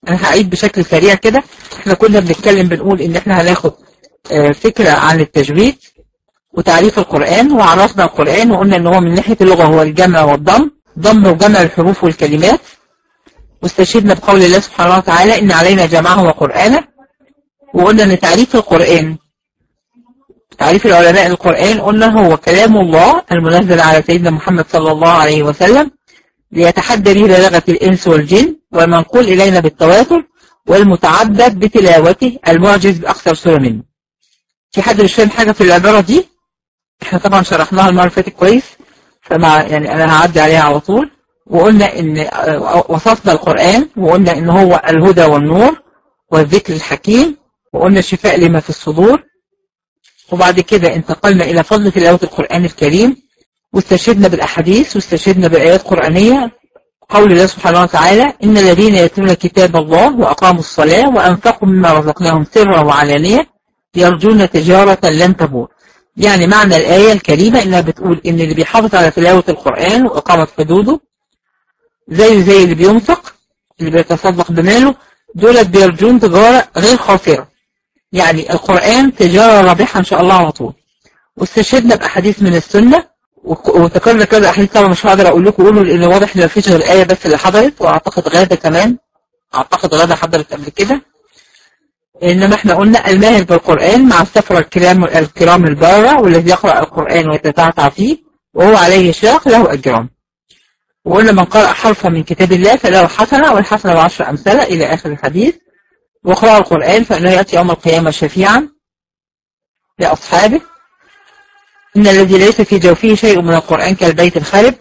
انا هعيد بشكل سريع كده احنا كنا بنتكلم بنقول ان احنا هناخد آه، فكرة عن التجويد وتعريف القرآن وعرفنا القرآن وقلنا ان هو من ناحية اللغة هو الجمع والضم ضم وجمع الحروف والكلمات واستشهدنا بقول الله سبحانه وتعالى ان علينا جمعه وقرآنه وقلنا ان تعريف القرآن تعريف العلماء القرآن قلنا هو كلام الله المنزل على سيدنا محمد صلى الله عليه وسلم ليتحدى به بلاغة الإنس والجن والمنقول إلينا بالتواتر والمتعبد بتلاوته المعجز بأكثر سورة منه في حد مش فاهم حاجة في العبارة دي احنا طبعا شرحناها المرة اللي فاتت كويس فمع يعني انا هعدي عليها على طول وقلنا ان آه، وصفنا القرآن وقلنا ان هو الهدى والنور والذكر الحكيم وقلنا الشفاء لما في الصدور وبعد كده انتقلنا الى فضل تلاوة القرآن الكريم واستشهدنا بالاحاديث واستشهدنا بايات قرآنية قول الله سبحانه وتعالى إن الذين يتلون كتاب الله وأقاموا الصلاة وأنفقوا مما رزقناهم سرا وعلانية يرجون تجارة لن تبور يعني معنى الآية الكريمة إنها بتقول إن اللي بيحافظ على تلاوة القرآن وإقامة حدوده زي زي اللي بينفق اللي بيتصدق بماله دولت بيرجون تجارة غير خاسرة يعني القرآن تجارة رابحة إن شاء الله على طول واستشهدنا بأحاديث من السنة وك- وذكرنا كذا أحاديث طبعا مش هقدر أقول لكم قولوا لأن واضح إن مفيش غير الآية بس اللي حضرت وأعتقد غادة كمان أعتقد غادة حضرت قبل كده إنما إحنا قلنا الماهر بالقرآن مع السفرة الكرام الكرام البارة والذي يقرأ القرآن ويتتعتع فيه وهو عليه شاق له أجران وقلنا من قرأ حرفا من كتاب الله فله حسنة والحسنة بعشر أمثلة إلى آخر الحديث وقرأ القرآن فإنه يأتي يوم القيامة شفيعا لأصحابه إن الذي ليس في جوفه شيء من القرآن كالبيت الخارب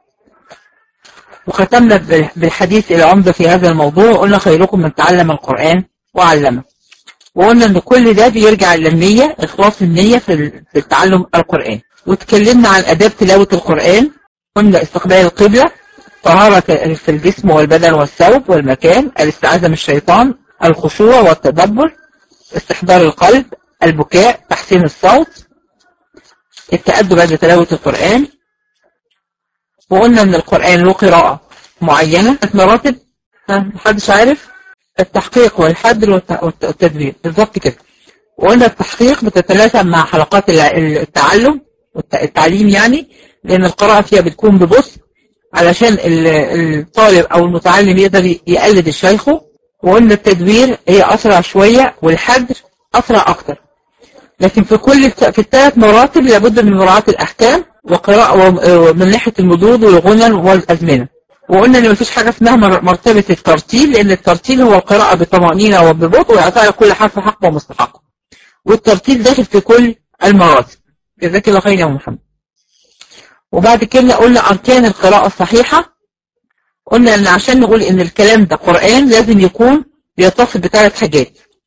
وختمنا بال- بالحديث العمدة في هذا الموضوع وقلنا خيركم من تعلم القرآن وعلمه وقلنا ان كل ده بيرجع للنية اخلاص النية في ال- في تعلم القرآن واتكلمنا عن اداب تلاوة القرآن قلنا استقبال القبلة طهارة في الجسم والبدن والثوب والمكان الاستعاذة من الشيطان الخشوع والتدبر استحضار القلب البكاء تحسين الصوت التأدب عند تلاوة القرآن وقلنا ان القرآن له قراءة معينة مراتب ها محدش عارف التحقيق والحدر والت- والت- والتدبير بالظبط كده وقلنا التحقيق بتتناسب مع حلقات الع- التعلم والت- التعليم يعني لان القراءة فيها بتكون ببطء علشان ال- الطالب او المتعلم يقدر ي- يقلد شيخه وقلنا التدبير هي اسرع شوية والحدر اسرع اكتر لكن في كل الت- في الثلاث مراتب لابد من مراعاة الأحكام وقراءة و- ومن ناحية المدود والغنى والأزمنة وقلنا إن مفيش حاجة اسمها مر- مرتبة الترتيل لأن الترتيل هو القراءة بطمأنينة وببطء وإعطاء كل حرف حقه ومستحقه والترتيل داخل في كل المراتب جزاك الله خير يا أم محمد وبعد كده قلنا أركان القراءة الصحيحة قلنا إن عشان نقول إن الكلام ده قرآن لازم يكون بيتصف بثلاث حاجات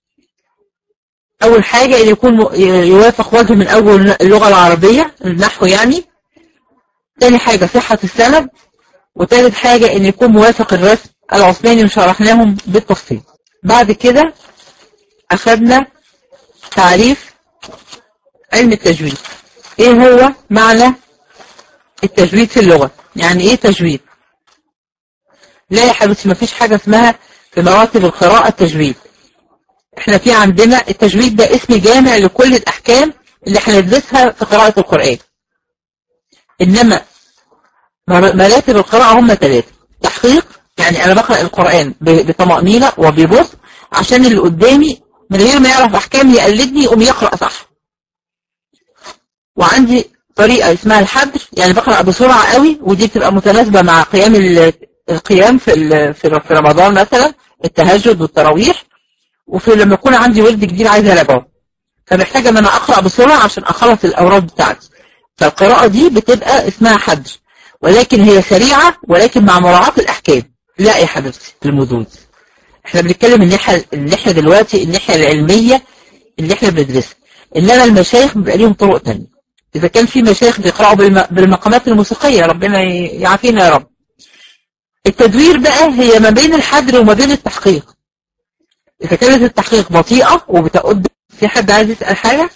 أول حاجة أن يكون م- يوافق وجه من أول اللغة العربية النحو يعني تاني حاجة صحة السند وتالت حاجة أن يكون موافق الرسم العثماني وشرحناهم بالتفصيل بعد كده أخذنا تعريف علم التجويد إيه هو معنى التجويد في اللغة يعني إيه تجويد لا يا حبيبتي مفيش حاجة اسمها في مراتب القراءة التجويد احنا في عندنا التجويد ده اسم جامع لكل الأحكام اللي هندرسها في قراءة القرآن إنما مر- مراتب القراءة هم ثلاثة تحقيق يعني أنا بقرأ القرآن ب- بطمأنينة وببطء عشان اللي قدامي من غير ما يعرف أحكام يقلدني يقوم يقرأ صح وعندي طريقة اسمها الحبر يعني بقرأ بسرعة قوي ودي بتبقى متناسبة مع قيام ال- القيام في ال- في في رمضان مثلا التهجد والتراويح وفي لما يكون عندي ولد جديد عايز اراجعه فمحتاجه ان انا اقرا بسرعه عشان اخلص الاوراد بتاعتي فالقراءه دي بتبقى اسمها حدر ولكن هي سريعه ولكن مع مراعاه الاحكام لا يا حبيبتي المدود احنا بنتكلم الناحيه الناحيه دلوقتي الناحيه العلميه اللي احنا بندرسها انما المشايخ بيبقى ليهم طرق تانية اذا كان في مشايخ بيقراوا بالم- بالمقامات الموسيقيه ربنا ي- يعافينا يا رب التدوير بقى هي ما بين الحدر وما بين التحقيق إذا كانت التحقيق بطيئة وبتقد في حد عايز يسأل حاجة؟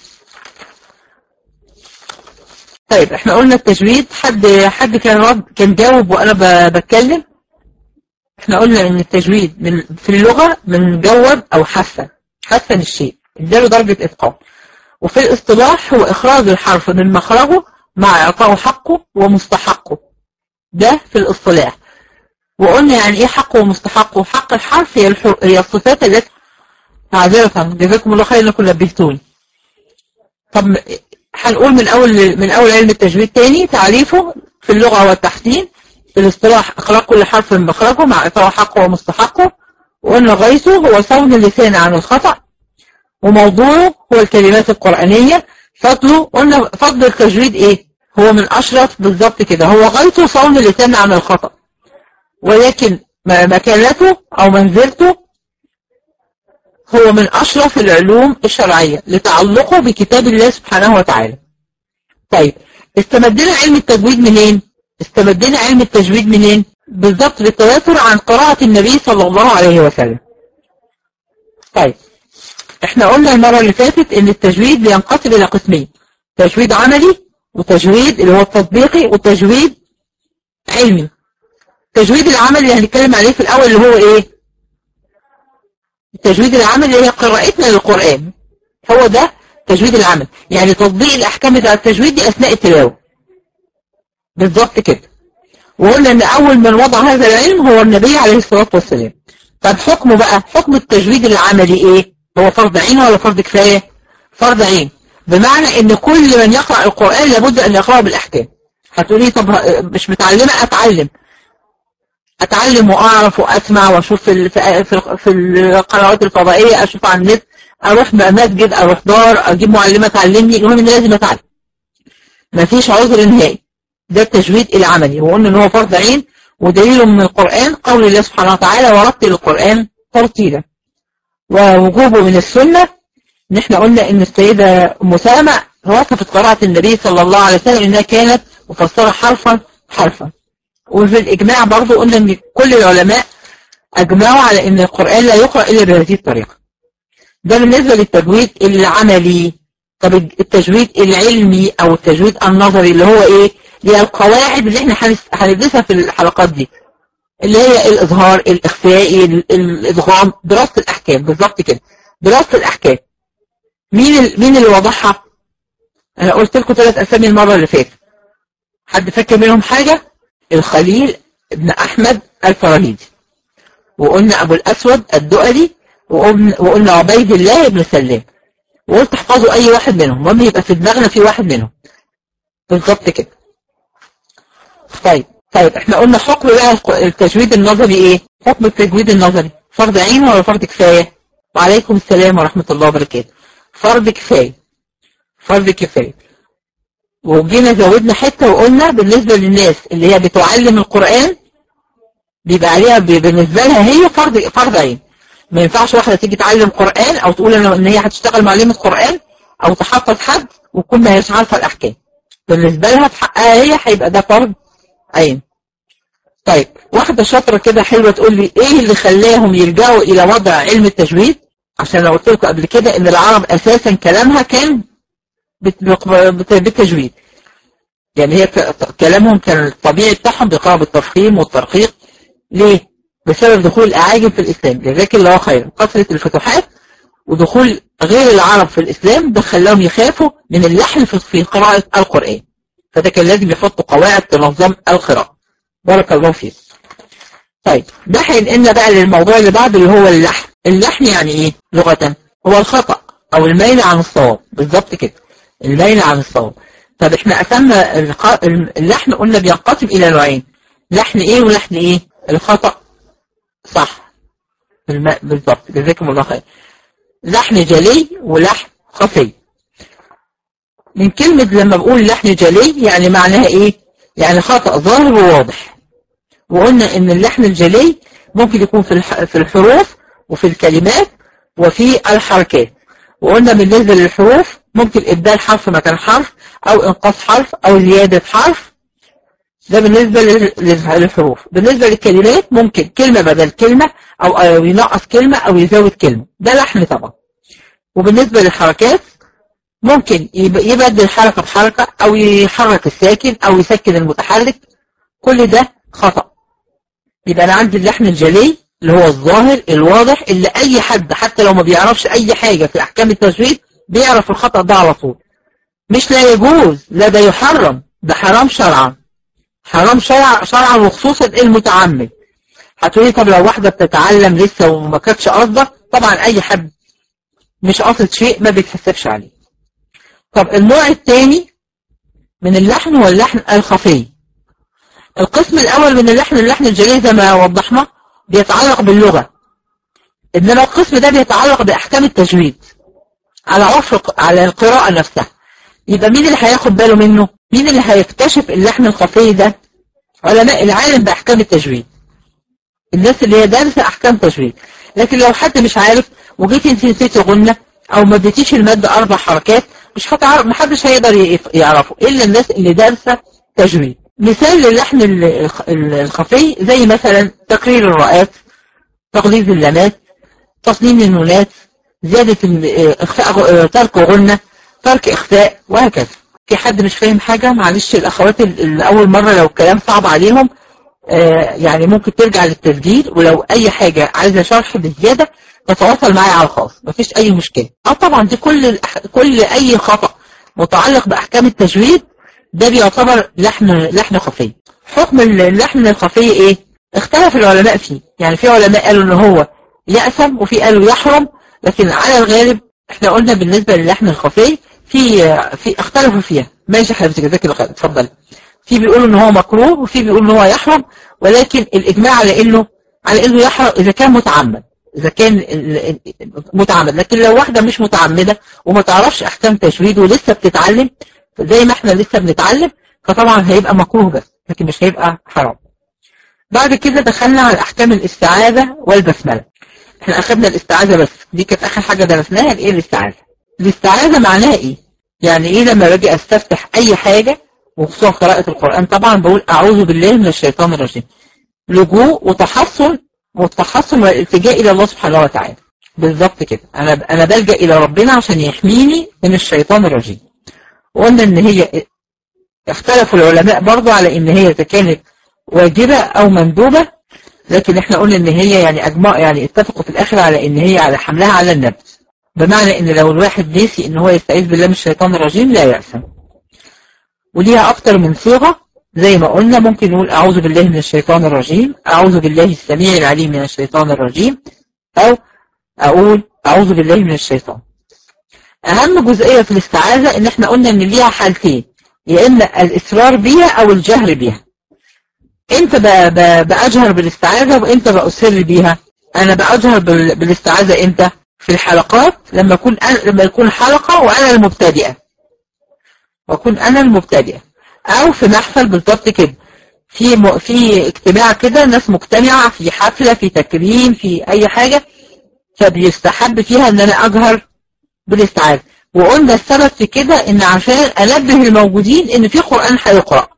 طيب احنا قلنا التجويد حد حد كان رد كان جاوب وانا ب- بتكلم احنا قلنا ان التجويد من في اللغة من جود او حسن حسن الشيء اداله درجة اتقان وفي الاصطلاح هو اخراج الحرف من مخرجه مع اعطائه حقه ومستحقه ده في الاصطلاح وقلنا يعني ايه حقه ومستحقه حق الحرف هي, الحر... هي الصفات التي معذرة جزاكم الله خير انكم نبهتوني طب هنقول من اول من اول علم التجويد تاني تعريفه في اللغة والتحسين في الاصطلاح اخراج كل حرف من مخرجه مع اعطائه حقه ومستحقه وقلنا غيثه هو صون اللسان عن الخطأ وموضوعه هو الكلمات القرآنية فضله قلنا فضل التجويد ايه هو من اشرف بالظبط كده هو غيثه صون اللسان عن الخطأ ولكن مكانته او منزلته هو من اشرف العلوم الشرعية لتعلقه بكتاب الله سبحانه وتعالى طيب استمدنا علم التجويد منين استمدنا علم التجويد منين بالضبط بالتواتر عن قراءة النبي صلى الله عليه وسلم طيب احنا قلنا المرة اللي فاتت ان التجويد بينقسم الى قسمين تجويد عملي وتجويد اللي هو التطبيقي وتجويد علمي التجويد العملي اللي هنتكلم عليه في الاول اللي هو ايه التجويد العملي اللي هي قراءتنا للقرآن هو ده تجويد العمل يعني تطبيق الاحكام بتاع التجويد دي اثناء التلاوه بالظبط كده وقلنا ان اول من وضع هذا العلم هو النبي عليه الصلاة والسلام طب حكمه بقى حكم التجويد العملي ايه هو فرض عين ولا فرض كفاية فرض عين بمعنى ان كل من يقرأ القرآن لابد ان يقرأه بالاحكام هتقولي طب مش متعلمة اتعلم اتعلم واعرف واسمع واشوف في في في القنوات الفضائية اشوف على النت اروح مسجد اروح دار اجيب معلمة تعلمني المهم ان لازم اتعلم مفيش عذر نهائي ده التجويد العملي وقلنا ان هو فرض عين ودليل من القرآن قول الله سبحانه وتعالى ورتل القرآن ترتيلا ووجوبه من السنة ان احنا قلنا ان السيدة ام سلمة وصفت قراءة النبي صلى الله عليه وسلم انها كانت مفسرة حرفا حرفا وفي الاجماع برضو قلنا ان كل العلماء اجمعوا على ان القرآن لا يقرأ الا بهذه الطريقة ده بالنسبة للتجويد العملي طب التجويد العلمي او التجويد النظري اللي هو ايه اللي هي القواعد اللي احنا هندرسها في الحلقات دي اللي هي الإظهار الإخفاء الإدغام دراسة الأحكام بالظبط كده دراسة الأحكام مين ال... مين اللي وضعها أنا قلت لكم ثلاث أسامي المرة اللي فاتت حد فاكر منهم حاجة الخليل ابن أحمد الفراهيدي وقلنا أبو الأسود الدؤلي وقلنا عبيد الله ابن سلام وقلت احفظوا أي واحد منهم المهم يبقى في دماغنا في واحد منهم بالظبط كده طيب طيب احنا قلنا حكم بقى التجويد النظري ايه حكم التجويد النظري فرض عين ولا فرض كفاية وعليكم السلام ورحمة الله وبركاته فرض كفاية فرض كفاية وجينا زودنا حتة وقلنا بالنسبة للناس اللي هي بتعلم القرآن بيبقى عليها بالنسبة لها هي فرض فرض عين ما ينفعش واحدة تيجي تعلم قرآن او تقول ان هي هتشتغل معلمة قرآن او تحفظ حد وتكون ما هيش عارفة الاحكام بالنسبة لها في حقها هي هيبقى ده فرض عين طيب واحدة شاطرة كده حلوة تقول لي ايه اللي خلاهم يلجأوا الى وضع علم التجويد عشان لو قلت لكم قبل كده ان العرب اساسا كلامها كان بالتجويد يعني هي كلامهم كان الطبيعي بتاعهم بيقرأ بالتفخيم والترقيق ليه؟ بسبب دخول الاعاجم في الاسلام جزاك الله خيرا كثرة الفتوحات ودخول غير العرب في الاسلام ده خلاهم يخافوا من اللحن في قراءة القرآن فده كان لازم يحطوا قواعد تنظم القراءة بارك الله فيك طيب ده هينقلنا بقى للموضوع اللي بعده اللي هو اللحن اللحن يعني ايه لغة هو الخطأ او الميل عن الصواب بالظبط كده الميل عن الصواب طب احنا قسمنا اللحن قلنا بينقسم الى نوعين لحن ايه ولحن ايه الخطأ صح بالظبط جزاكم الله خير لحن جلي ولحن خفي من كلمة لما بقول لحن جلي يعني معناها ايه يعني خطأ ظاهر وواضح وقلنا ان اللحن الجلي ممكن يكون في في الحروف وفي الكلمات وفي الحركات وقلنا بالنسبة للحروف ممكن ابدال حرف مكان حرف او انقاص حرف او زيادة حرف ده بالنسبة للحروف بالنسبة للكلمات ممكن كلمة بدل كلمة او ينقص كلمة او يزود كلمة ده لحن طبعا وبالنسبة للحركات ممكن يبدل حركة بحركة او يحرك الساكن او يسكن المتحرك كل ده خطأ يبقى انا عندي اللحن الجلي اللي هو الظاهر الواضح اللي اي حد حتى لو ما بيعرفش اي حاجة في احكام التجويد بيعرف الخطأ ده على طول مش لا يجوز لا ده يحرم ده حرام شرعا حرام شرع شرعا وخصوصا المتعمد هتقولي طب لو واحدة بتتعلم لسه وما كانتش قصده طبعا اي حد مش قاصد شيء ما بيتحسبش عليه طب النوع الثاني من اللحن هو اللحن الخفي القسم الاول من اللحن اللحن الجلي زي ما وضحنا بيتعلق باللغة انما القسم ده بيتعلق باحكام التجويد على عرف على القراءة نفسها يبقى مين اللي هياخد باله منه مين اللي هيكتشف اللحن الخفي ده علماء العالم بأحكام التجويد الناس اللي هي دارسة أحكام تجويد لكن لو حد مش عارف وجيت انت نسيتي غنة أو ما اديتيش المادة أربع حركات مش هتعرف محدش هيقدر يعرفه إلا الناس اللي دارسة تجويد مثال للحن الخفي زي مثلا تكرير الرؤات تغليظ اللامات تصميم النونات زيادة إخفاء ترك غنة ترك إخفاء وهكذا في حد مش فاهم حاجة معلش الأخوات اللي أول مرة لو الكلام صعب عليهم آه يعني ممكن ترجع للتسجيل ولو أي حاجة عايزة شرح بزيادة تتواصل معايا على الخاص مفيش أي مشكلة اه طبعا دي كل كل أي خطأ متعلق بأحكام التجويد ده بيعتبر لحن لحن خفي حكم اللحن الخفي إيه؟ اختلف العلماء فيه يعني في علماء قالوا إن هو يأسم وفي قالوا يحرم لكن على الغالب احنا قلنا بالنسبة للحن الخفي في في اختلفوا فيها ماشي حضرتك جزاك الله خير اتفضل في بيقولوا ان هو مكروه وفي بيقولوا ان هو يحرم ولكن الاجماع على انه على انه يحرم اذا كان متعمد اذا كان متعمد لكن لو واحده مش متعمده وما تعرفش احكام تجويد ولسه بتتعلم زي ما احنا لسه بنتعلم فطبعا هيبقى مكروه بس لكن مش هيبقى حرام بعد كده دخلنا على احكام الاستعاذه والبسمله احنا اخذنا الاستعاذه بس دي كانت اخر حاجه درسناها الايه الاستعاذه الاستعاذة معناها ايه يعني ايه لما باجي استفتح اي حاجة وخصوصا قراءة القرآن طبعا بقول اعوذ بالله من الشيطان الرجيم لجوء وتحصن والتحصن والالتجاء الى الله سبحانه وتعالى بالظبط كده انا انا بلجأ الى ربنا عشان يحميني من الشيطان الرجيم وقلنا ان هي اختلفوا العلماء برضو على ان هي كانت واجبة او مندوبة لكن احنا قلنا ان هي يعني اجماع يعني اتفقوا في الاخر على ان هي على حملها على النبي بمعنى ان لو الواحد نسي ان هو يستعيذ بالله من الشيطان الرجيم لا يأسم وليها اكتر من صيغة زي ما قلنا ممكن نقول اعوذ بالله من الشيطان الرجيم اعوذ بالله السميع العليم من الشيطان الرجيم او اقول اعوذ بالله من الشيطان اهم جزئية في الاستعاذة ان احنا قلنا ان ليها حالتين يا اما الاصرار بيها او الجهر بيها امتى بأجهر بالاستعاذة وامتى بأسر بيها انا بأجهر بالاستعاذة امتى في الحلقات لما يكون أنا لما يكون حلقة وأنا المبتدئة وأكون أنا المبتدئة أو في محفل بالضبط كده في م... في اجتماع كده ناس مجتمعة في حفلة في تكريم في أي حاجة فبيستحب فيها إن أنا أجهر بالاستعاذة وقلنا السبب في كده إن عشان أنبه الموجودين إن في قرآن هيقرأ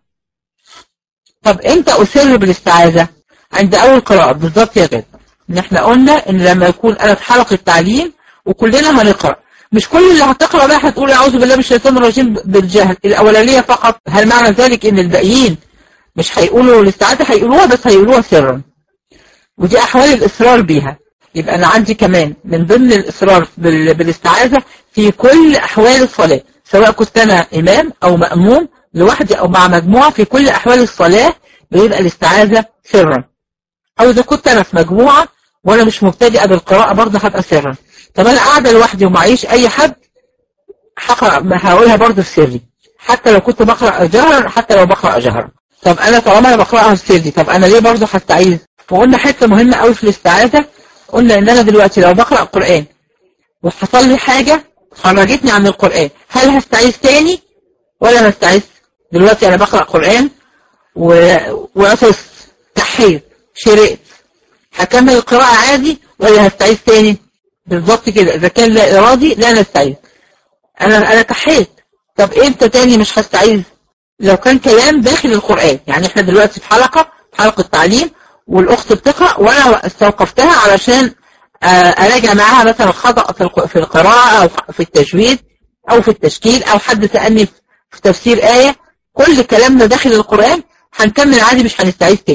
طب إمتى أسر بالاستعاذة؟ عند أول قراءة بالضبط يا غدا ان احنا قلنا ان لما يكون انا في حلقة تعليم وكلنا هنقرأ مش كل اللي هتقرأ بقى هتقول اعوذ بالله من الشيطان الرجيم بالجهل الاولانية فقط هل معنى ذلك ان الباقيين مش هيقولوا الاستعاذة هيقولوها بس هيقولوها سرا ودي احوال الاصرار بيها يبقى انا عندي كمان من ضمن الاصرار بالاستعاذة في كل احوال الصلاة سواء كنت انا امام او مأموم لوحدي او مع مجموعة في كل احوال الصلاة بيبقى الاستعاذة سرا او اذا كنت انا في مجموعة وانا مش مبتدئة بالقراءة برضه هبقى سرا طب انا قاعدة لوحدي ومعيش اي حد هقرأ هقولها برضه في سري حتى لو كنت بقرأ جهرا حتى لو بقرأ جهرا طب انا طالما انا بقرأها في سري طب انا ليه برضه هستعيذ فقلنا حتة مهمة قوي في الاستعاذة قلنا ان انا دلوقتي لو بقرأ قرآن وحصل لي حاجة خرجتني عن القرآن هل هستعيذ تاني ولا هستعيذ دلوقتي انا بقرأ قرآن و... وقصص تحيز شرقت هكمل القراءة عادي ولا هستعيذ تاني بالظبط كده اذا كان لا ارادي لا نستعيذ انا انا كحيت طب امتى تاني مش هستعيذ لو كان كلام داخل القرآن يعني احنا دلوقتي في حلقة حلقة تعليم والاخت بتقرأ وانا استوقفتها علشان اراجع معاها مثلا خطأ في القراءة او في التجويد او في التشكيل او حد سألني في تفسير آية كل كلامنا داخل القرآن هنكمل عادي مش هنستعيذ تاني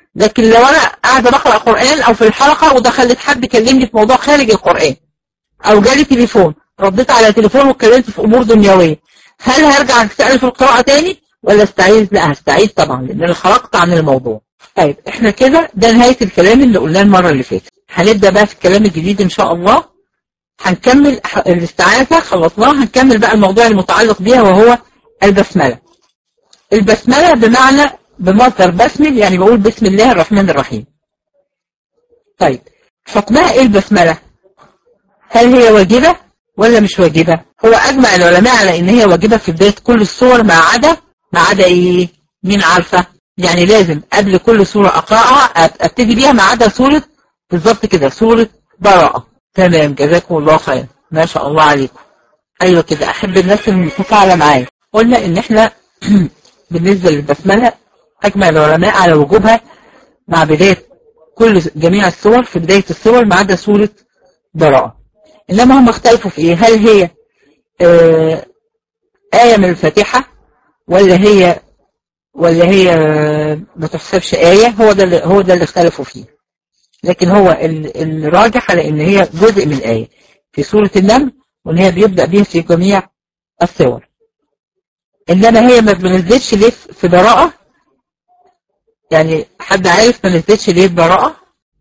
لكن لو انا قاعده بقرا قران او في الحلقه ودخلت حد كلمني في موضوع خارج القران او جالي تليفون رديت على تليفون واتكلمت في امور دنيويه هل هرجع استعيد في القراءه تاني ولا استعيد لا هستعيد طبعا لان انا خرجت عن الموضوع طيب احنا كده ده نهايه الكلام اللي قلناه المره اللي فاتت هنبدا بقى في الكلام الجديد ان شاء الله هنكمل الاستعاذه خلصناها هنكمل بقى الموضوع المتعلق بيها وهو البسمله البسمله بمعنى بمصدر بسمل يعني بقول بسم الله الرحمن الرحيم طيب حكمها ايه البسمله هل هي واجبه ولا مش واجبه هو اجمع العلماء على ان هي واجبه في بدايه كل السور ما عدا ما عدا ايه مين عارفه يعني لازم قبل كل سوره اقراها ابتدي بيها ما عدا سوره بالظبط كده سوره براءه تمام جزاكم الله خير ما شاء الله عليكم ايوه كده احب الناس المتفاعله معايا قلنا ان احنا بالنسبه للبسمله اجمع العلماء على وجوبها مع بدايه كل جميع السور في بدايه السور ما عدا سوره براءه انما هم اختلفوا في ايه هل هي آه آية من الفاتحة ولا هي ولا هي ما تحسبش آية هو ده اللي هو ده اللي اختلفوا فيه لكن هو الراجح على ان هي جزء من آية في سورة النمل وان هي بيبدأ بيها في جميع الصور انما هي ما بنزلتش ليه في براءة يعني حد عارف ما نزلتش ليه في براءة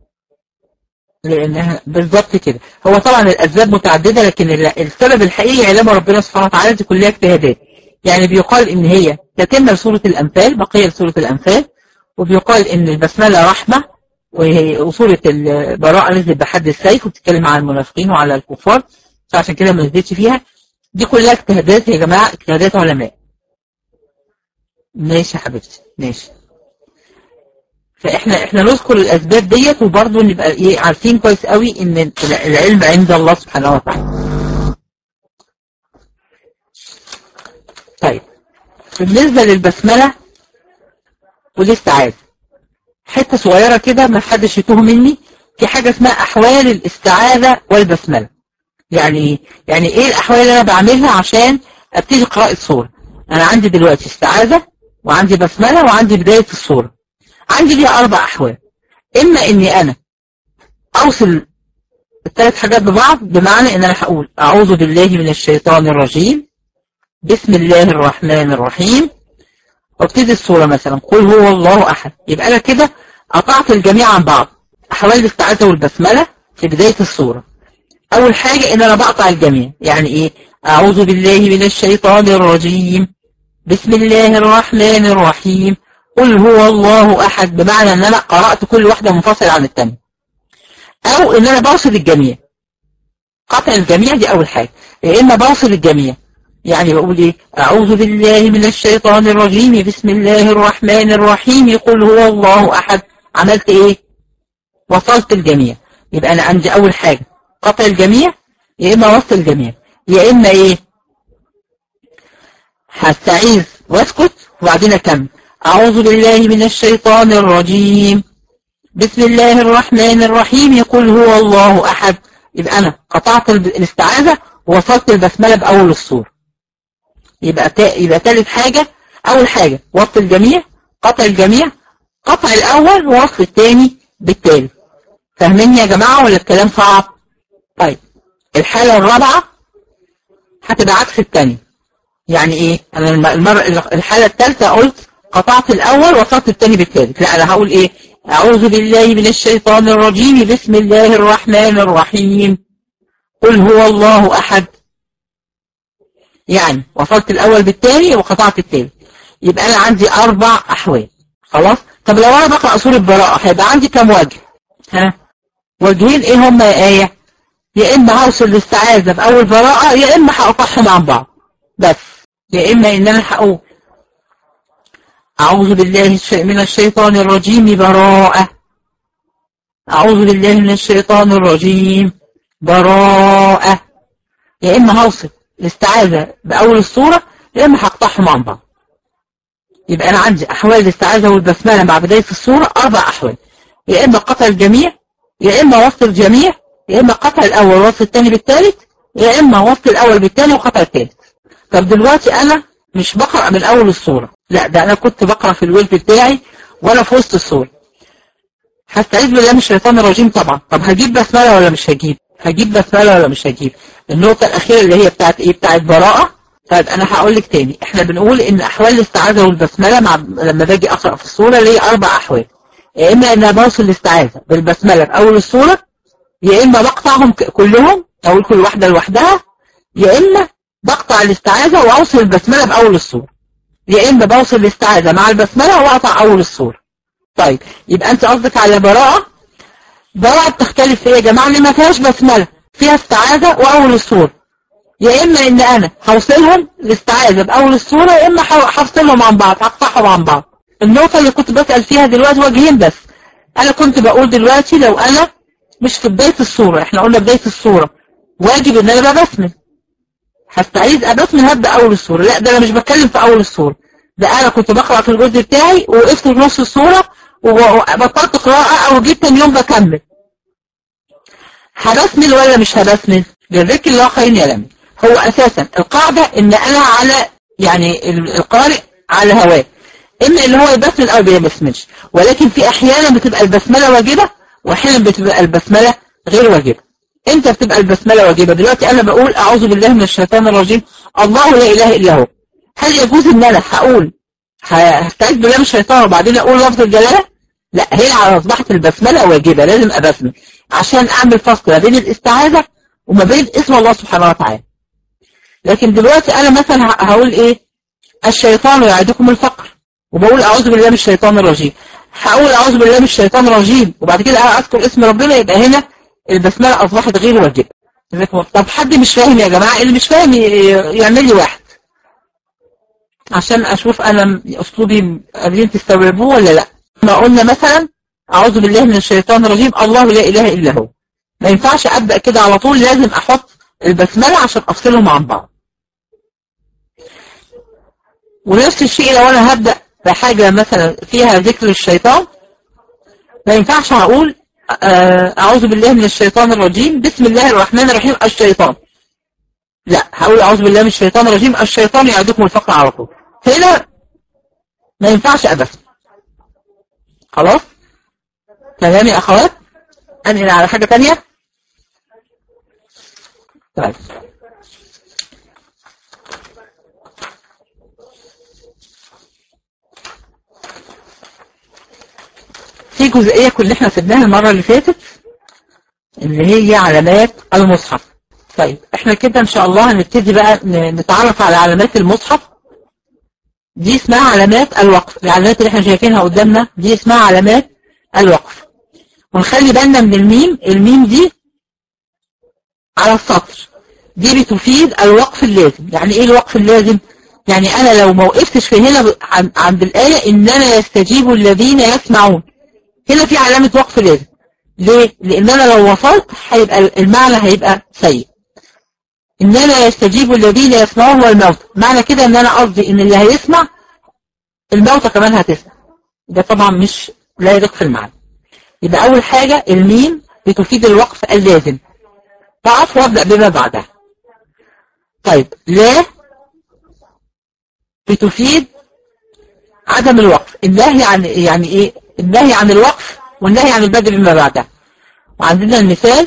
لانها بالظبط كده هو طبعا الاسباب متعدده لكن السبب الحقيقي علم ربنا سبحانه وتعالى دي كلها اجتهادات يعني بيقال ان هي تتم لسوره الانفال بقيه لسوره الانفال وبيقال ان البسمله رحمه وهي سوره البراءه نزلت بحد السيف وبتتكلم عن المنافقين وعلى الكفار فعشان كده ما نزلتش فيها دي كلها اجتهادات يا جماعه اجتهادات علماء ماشي يا حبيبتي ماشي فاحنا احنا نذكر الاسباب ديت وبرضه نبقى ايه عارفين كويس قوي ان العلم عند الله سبحانه وتعالى طيب بالنسبة للبسملة والاستعاذة حتة صغيرة كده ما حدش يتوه مني في حاجة اسمها احوال الاستعاذة والبسملة يعني ايه يعني ايه الاحوال اللي انا بعملها عشان ابتدي قراءة سورة انا عندي دلوقتي استعاذة وعندي بسملة وعندي بداية السورة عندي ليها أربع أحوال إما إني أنا أوصل الثلاث حاجات ببعض بمعنى إن أنا هقول أعوذ بالله من الشيطان الرجيم بسم الله الرحمن الرحيم وابتدي السورة مثلا قل هو الله أحد يبقى أنا كده قطعت الجميع عن بعض أحوال الاستعاذة والبسملة في بداية السورة أول حاجة إن أنا بقطع الجميع يعني إيه أعوذ بالله من الشيطان الرجيم بسم الله الرحمن الرحيم قل هو الله أحد بمعنى أن أنا قرأت كل واحدة منفصلة عن الثانية أو أن أنا بوصل الجميع قطع الجميع دي أول حاجة يا إما بوصل الجميع يعني بقول إيه أعوذ بالله من الشيطان الرجيم بسم الله الرحمن الرحيم قل هو الله أحد عملت إيه وصلت الجميع يبقى أنا عندي أول حاجة قطع الجميع يا إما وصل الجميع يا إما إيه هستعيذ واسكت وبعدين أكمل أعوذ بالله من الشيطان الرجيم بسم الله الرحمن الرحيم يقول هو الله أحد يبقى أنا قطعت الاستعاذة ووصلت البسملة بأول السورة يبقى تا... يبقى ثالث حاجة أول حاجة وصل الجميع قطع الجميع قطع الأول ووصل الثاني بالتالي فاهمين يا جماعة ولا الكلام صعب طيب الحالة الرابعة هتبقى عكس الثانية يعني ايه انا المرة الحالة الثالثة قلت قطعت الأول وصلت الثاني بالثالث لا أنا هقول إيه أعوذ بالله من الشيطان الرجيم بسم الله الرحمن الرحيم قل هو الله أحد يعني وصلت الأول بالثاني وقطعت الثالث يبقى أنا عندي أربع أحوال خلاص طب لو أنا بقرأ سورة براءة هيبقى عندي كم وجه ها وجهين إيه هم يا آية يا إما هوصل الاستعاذة بأول براءة يا إما هقطعهم عن بعض بس يا إما إن أنا هقول أعوذ بالله من الشيطان الرجيم براءة أعوذ بالله من الشيطان الرجيم براءة يا إما هوصل الاستعاذة بأول الصورة يا إما هقطعهم عن بعض يبقى أنا عندي أحوال الاستعاذة والبسملة مع بداية الصورة أربع أحوال يا إما قطع الجميع يا إما وصل الجميع يا إما قطع الأول ووصل الثاني بالثالث يا إما وصل الأول بالثاني وقطع الثالث طب دلوقتي أنا مش بقرأ من أول الصورة لا ده أنا كنت بقرأ في الورد بتاعي وأنا في وسط الصورة هستعيذ بالله من الشيطان الرجيم طبعا طب هجيب بسملة ولا مش هجيب هجيب بسملة ولا مش هجيب النقطة الأخيرة اللي هي بتاعت إيه بتاعت براءة طيب أنا هقول لك تاني إحنا بنقول إن أحوال الاستعاذة والبسملة مع لما باجي أقرأ في السورة ليه أربع أحوال يا إما إن بوصل الاستعاذة بالبسملة في أول السورة يا إما بقطعهم كلهم أقول كل واحدة لوحدها يا إما بقطع الاستعاذة وأوصل البسملة بأول السورة يا إما بوصل الاستعاذة مع البسملة وأقطع أول السورة طيب يبقى أنت قصدك على براءة براءة بتختلف في إيه يا جماعة اللي ما فيهاش بسملة فيها استعاذة وأول السورة يا إما إن أنا هوصلهم الاستعاذة بأول السورة يا إما هفصلهم عن بعض هقطعهم عن بعض النقطة اللي كنت بسأل فيها دلوقتي وجهين بس أنا كنت بقول دلوقتي لو أنا مش في بداية السورة إحنا قلنا بداية السورة واجب إن أنا بسمل هستعيذ أبسمل هبدأ أول السورة لا ده أنا مش بتكلم في أول السورة ده أنا كنت بقرأ في الجزء بتاعي ووقفت في نص السورة وبطلت قراءة أو جيت تاني يوم بكمل هبسمل ولا مش هبسمل جزاك الله خير يا لمي هو أساسا القاعدة إن أنا على يعني القارئ على هواه إما اللي هو يبسمل أو بيبسملش ولكن في أحيانا بتبقى البسملة واجبة وأحيانا بتبقى البسملة غير واجبة امتى بتبقى البسملة واجبة دلوقتي أنا بقول أعوذ بالله من الشيطان الرجيم الله لا إله إلا هو هل يجوز إن أنا هقول هستعيذ بالله من الشيطان وبعدين أقول لفظ الجلالة لا هي على أصبحت البسملة واجبة لازم أبسمل عشان أعمل فصل ما بين الاستعاذة وما بين اسم الله سبحانه وتعالى لكن دلوقتي أنا مثلا هقول إيه الشيطان يعدكم الفقر وبقول أعوذ بالله من الشيطان الرجيم هقول أعوذ بالله من الشيطان الرجيم وبعد كده أذكر اسم ربنا يبقى هنا البسملة أصبحت غير واجبة طب حد مش فاهم يا جماعة اللي مش فاهم يعمل لي واحد عشان أشوف أنا أسلوبي قادرين تستوعبوه ولا لا ما قلنا مثلا أعوذ بالله من الشيطان الرجيم الله لا إله إلا هو ما ينفعش أبدأ كده على طول لازم أحط البسملة عشان أفصلهم عن بعض ونفس الشيء لو أنا هبدأ بحاجة مثلا فيها ذكر الشيطان ما ينفعش هقول أعوذ بالله من الشيطان الرجيم بسم الله الرحمن الرحيم الشيطان لا هقول أعوذ بالله من الشيطان الرجيم الشيطان يعدكم الفقر على طول هنا ما ينفعش أبسم خلاص تمام يا أخوات أنقل على حاجة تانية طيب في جزئية كل احنا سبناها المرة اللي فاتت اللي هي علامات المصحف طيب احنا كده ان شاء الله هنبتدي بقى نتعرف على علامات المصحف دي اسمها علامات الوقف العلامات اللي احنا شايفينها قدامنا دي اسمها علامات الوقف ونخلي بالنا من الميم الميم دي على السطر دي بتفيد الوقف اللازم يعني ايه الوقف اللازم يعني انا لو ما وقفتش في هنا عند الآية اننا يستجيب الذين يسمعون هنا في علامة وقف لازم ليه؟ لان انا لو وصلت هيبقى المعنى هيبقى سيء اننا يستجيب الذين يسمعون والموت معنى كده ان انا قصدي ان اللي هيسمع الموتى كمان هتسمع ده طبعا مش لا يدق في المعنى يبقى اول حاجة الميم بتفيد الوقف اللازم ضعف وابدأ بما بعدها طيب لا بتفيد عدم الوقف النهي عن يعني ايه النهي عن الوقف والنهي عن البدء بما بعدها وعندنا المثال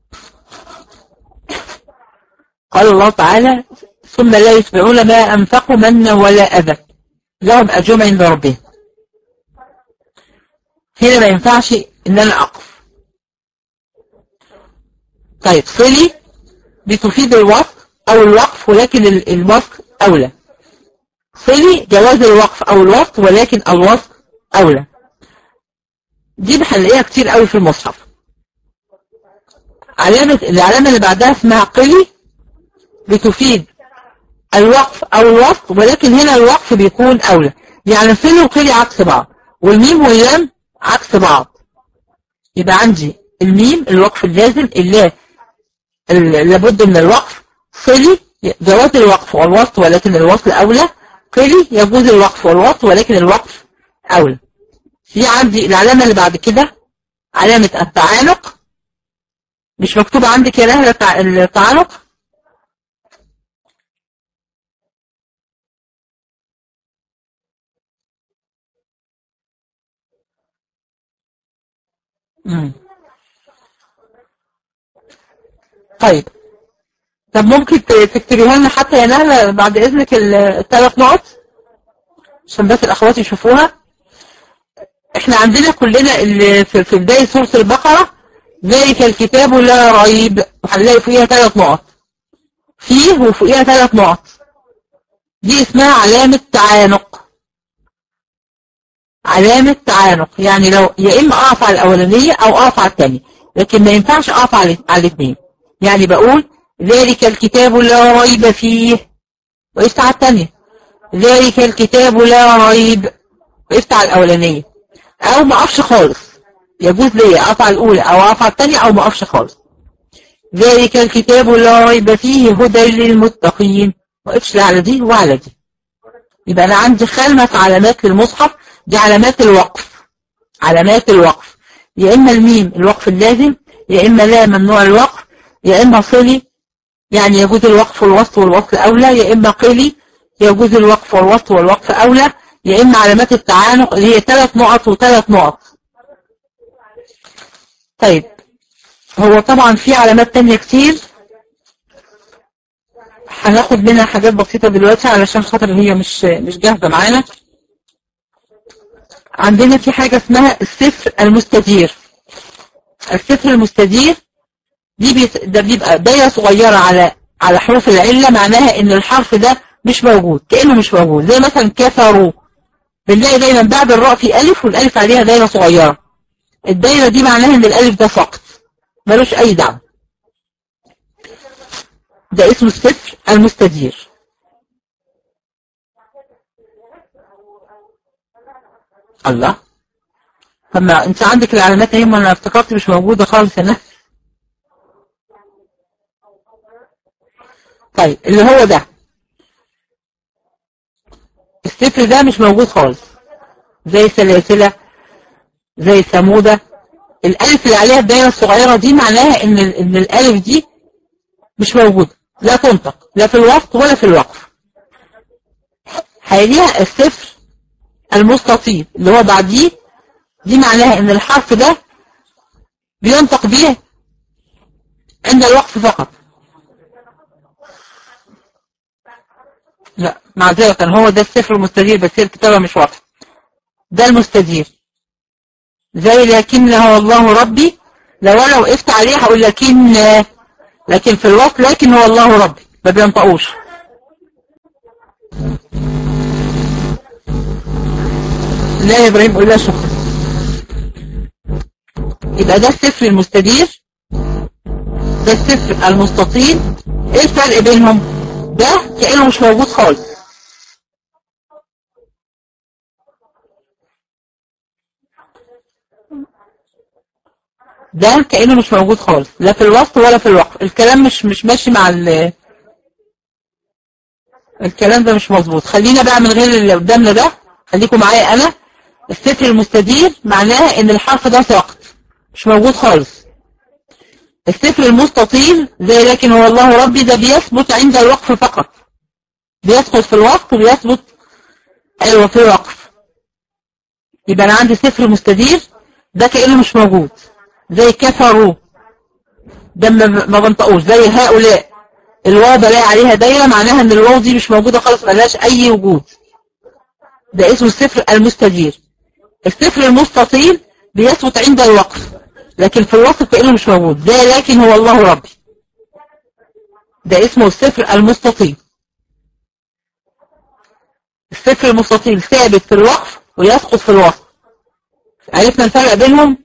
قال الله تعالى ثم لا يتبعون ما أنفقوا منا ولا أذى لهم أجرهم عند ربهم هنا ما ينفعش إن أنا أقف طيب صلي بتفيد الوقف أو الوقف ولكن الوقف أولى صلي جواز الوقف أو الوقف ولكن الوقف أولى دي بنلاقيها كتير قوي في المصحف علامة العلامة اللي بعدها اسمها قلي بتفيد الوقف أو الوقف ولكن هنا الوقف بيكون أولى يعني فين وقلي عكس بعض والميم واللام عكس بعض يبقى عندي الميم الوقف اللازم اللي لابد من الوقف صلي جواز الوقف والوصف ولكن الوصل أولى قلي يجوز الوقف والوصف ولكن الوقف أولى في عندي العلامة اللي بعد كده علامة التعانق مش مكتوب عندك يا رهلة التعانق مم. طيب طب ممكن ت- تكتبيها لنا حتى يا نهلة بعد إذنك ال- الثلاث نقط عشان بس الأخوات يشوفوها احنا عندنا كلنا اللي في في بداية سورة البقرة ذلك الكتاب لا ريب وهنلاقي فوقيها ثلاث نقط فيه وفوقيها ثلاث نقط دي اسمها علامة تعانق علامة تعانق يعني لو يا إما أقف على الأولانية أو أقف على الثانية لكن ما ينفعش أقف على على الاثنين يعني بقول ذلك الكتاب لا ريب فيه وقفت على الثانية ذلك الكتاب لا ريب وقفت على الأولانية أو ما أقفش خالص يجوز لي أقف على الأولى أو أقف على الثانية أو ما أقفش خالص ذلك الكتاب لا ريب فيه هدى للمتقين ما وقفش لا على دي وعلى دي يبقى أنا عندي خمس علامات للمصحف دي علامات الوقف علامات الوقف يا إما الميم الوقف اللازم يا إما لا ممنوع الوقف يا إما صلي يعني يجوز الوقف والوصل والوصل أولى يا إما قلي يجوز الوقف والوصل والوقف أولى يا إما علامات التعانق اللي هي ثلاث نقط وثلاث نقط طيب هو طبعا في علامات تانية كتير هناخد منها حاجات بسيطة دلوقتي علشان خاطر هي مش مش جاهزة معانا عندنا في حاجة اسمها الصفر المستدير الصفر المستدير دي بيت... ده بيبقى دايرة صغيرة على على حروف العلة معناها ان الحرف ده مش موجود كأنه مش موجود زي مثلا كفروا بنلاقي دايما بعد الراء في ألف والألف عليها دايرة صغيرة الدايرة دي معناها ان الألف ده سقط ملوش أي دعم ده اسمه الصفر المستدير الله طب ما انت عندك العلامات اهي ما انا افتكرت مش موجودة خالص هنا طيب اللي هو ده الصفر ده مش موجود خالص زي سلاسلة زي ثمودة الالف اللي عليها الدايرة الصغيرة دي معناها ان ان الالف دي مش موجودة لا تنطق لا في الوقت ولا في الوقف هيليها الصفر المستطيل اللي هو بعديه دي معناها ان الحرف ده بينطق به عند الوقف فقط لا معذرة هو ده الصفر المستدير بس هي الكتابة مش واضحة ده المستدير زي لكن هو الله ربي لو انا وقفت عليه هقول لكن لكن في الوقت لكن هو الله ربي ما بينطقوش لا يا ابراهيم قول لها شكرا يبقى ده الصفر المستدير ده الصفر المستطيل ايه الفرق بينهم ده كأنه مش موجود خالص ده كأنه مش موجود خالص لا في الوسط ولا في الوقف الكلام مش مش ماشي مع ال الكلام ده مش مظبوط خلينا بقى من غير اللي قدامنا ده خليكم معايا انا الصفر المستدير معناها ان الحرف ده ساقط مش موجود خالص الصفر المستطيل زي لكن هو الله ربي ده بيثبت عند الوقف فقط بيسقط في الوقف وبيثبت ايوه في الوقف يبقى انا عندي صفر مستدير ده كأنه مش موجود زي كفروا ده ما بنطقوش زي هؤلاء الواو بلاقي عليها دايرة معناها ان الواو دي مش موجودة خالص ملهاش اي وجود ده اسمه الصفر المستدير الصفر المستطيل بيثبت عند الوقف لكن في الوصف كأنه مش موجود ده لكن هو الله ربي ده اسمه الصفر المستطيل الصفر المستطيل ثابت في الوقف ويسقط في الوصف عرفنا الفرق بينهم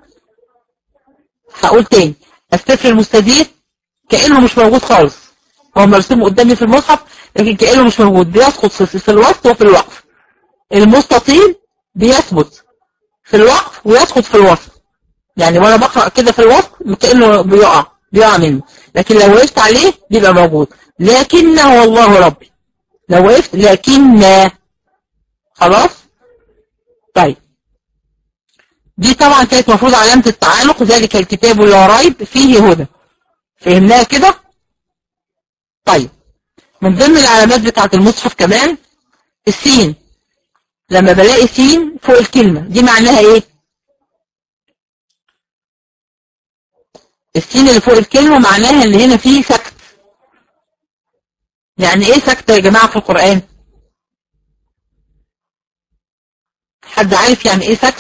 هقول تاني الصفر المستدير كأنه مش موجود خالص هو مرسوم قدامي في المصحف لكن كأنه مش موجود بيسقط في الوسط وفي الوقف المستطيل بيثبت في الوقف ويسقط في الوسط يعني وانا بقرأ كده في الوسط كأنه بيقع بيقع منه لكن لو وقفت عليه بيبقى موجود لكن هو الله ربي لو وقفت لكن خلاص طيب دي طبعا كانت مفروض علامة التعالق ذلك الكتاب لا ريب فيه هدى فهمناها كده طيب من ضمن العلامات بتاعة المصحف كمان السين لما بلاقي سين فوق الكلمة دي معناها ايه السين اللي فوق الكلمة معناها اللي هنا فيه سكت يعني ايه سكت يا جماعة في القرآن حد عارف يعني ايه سكت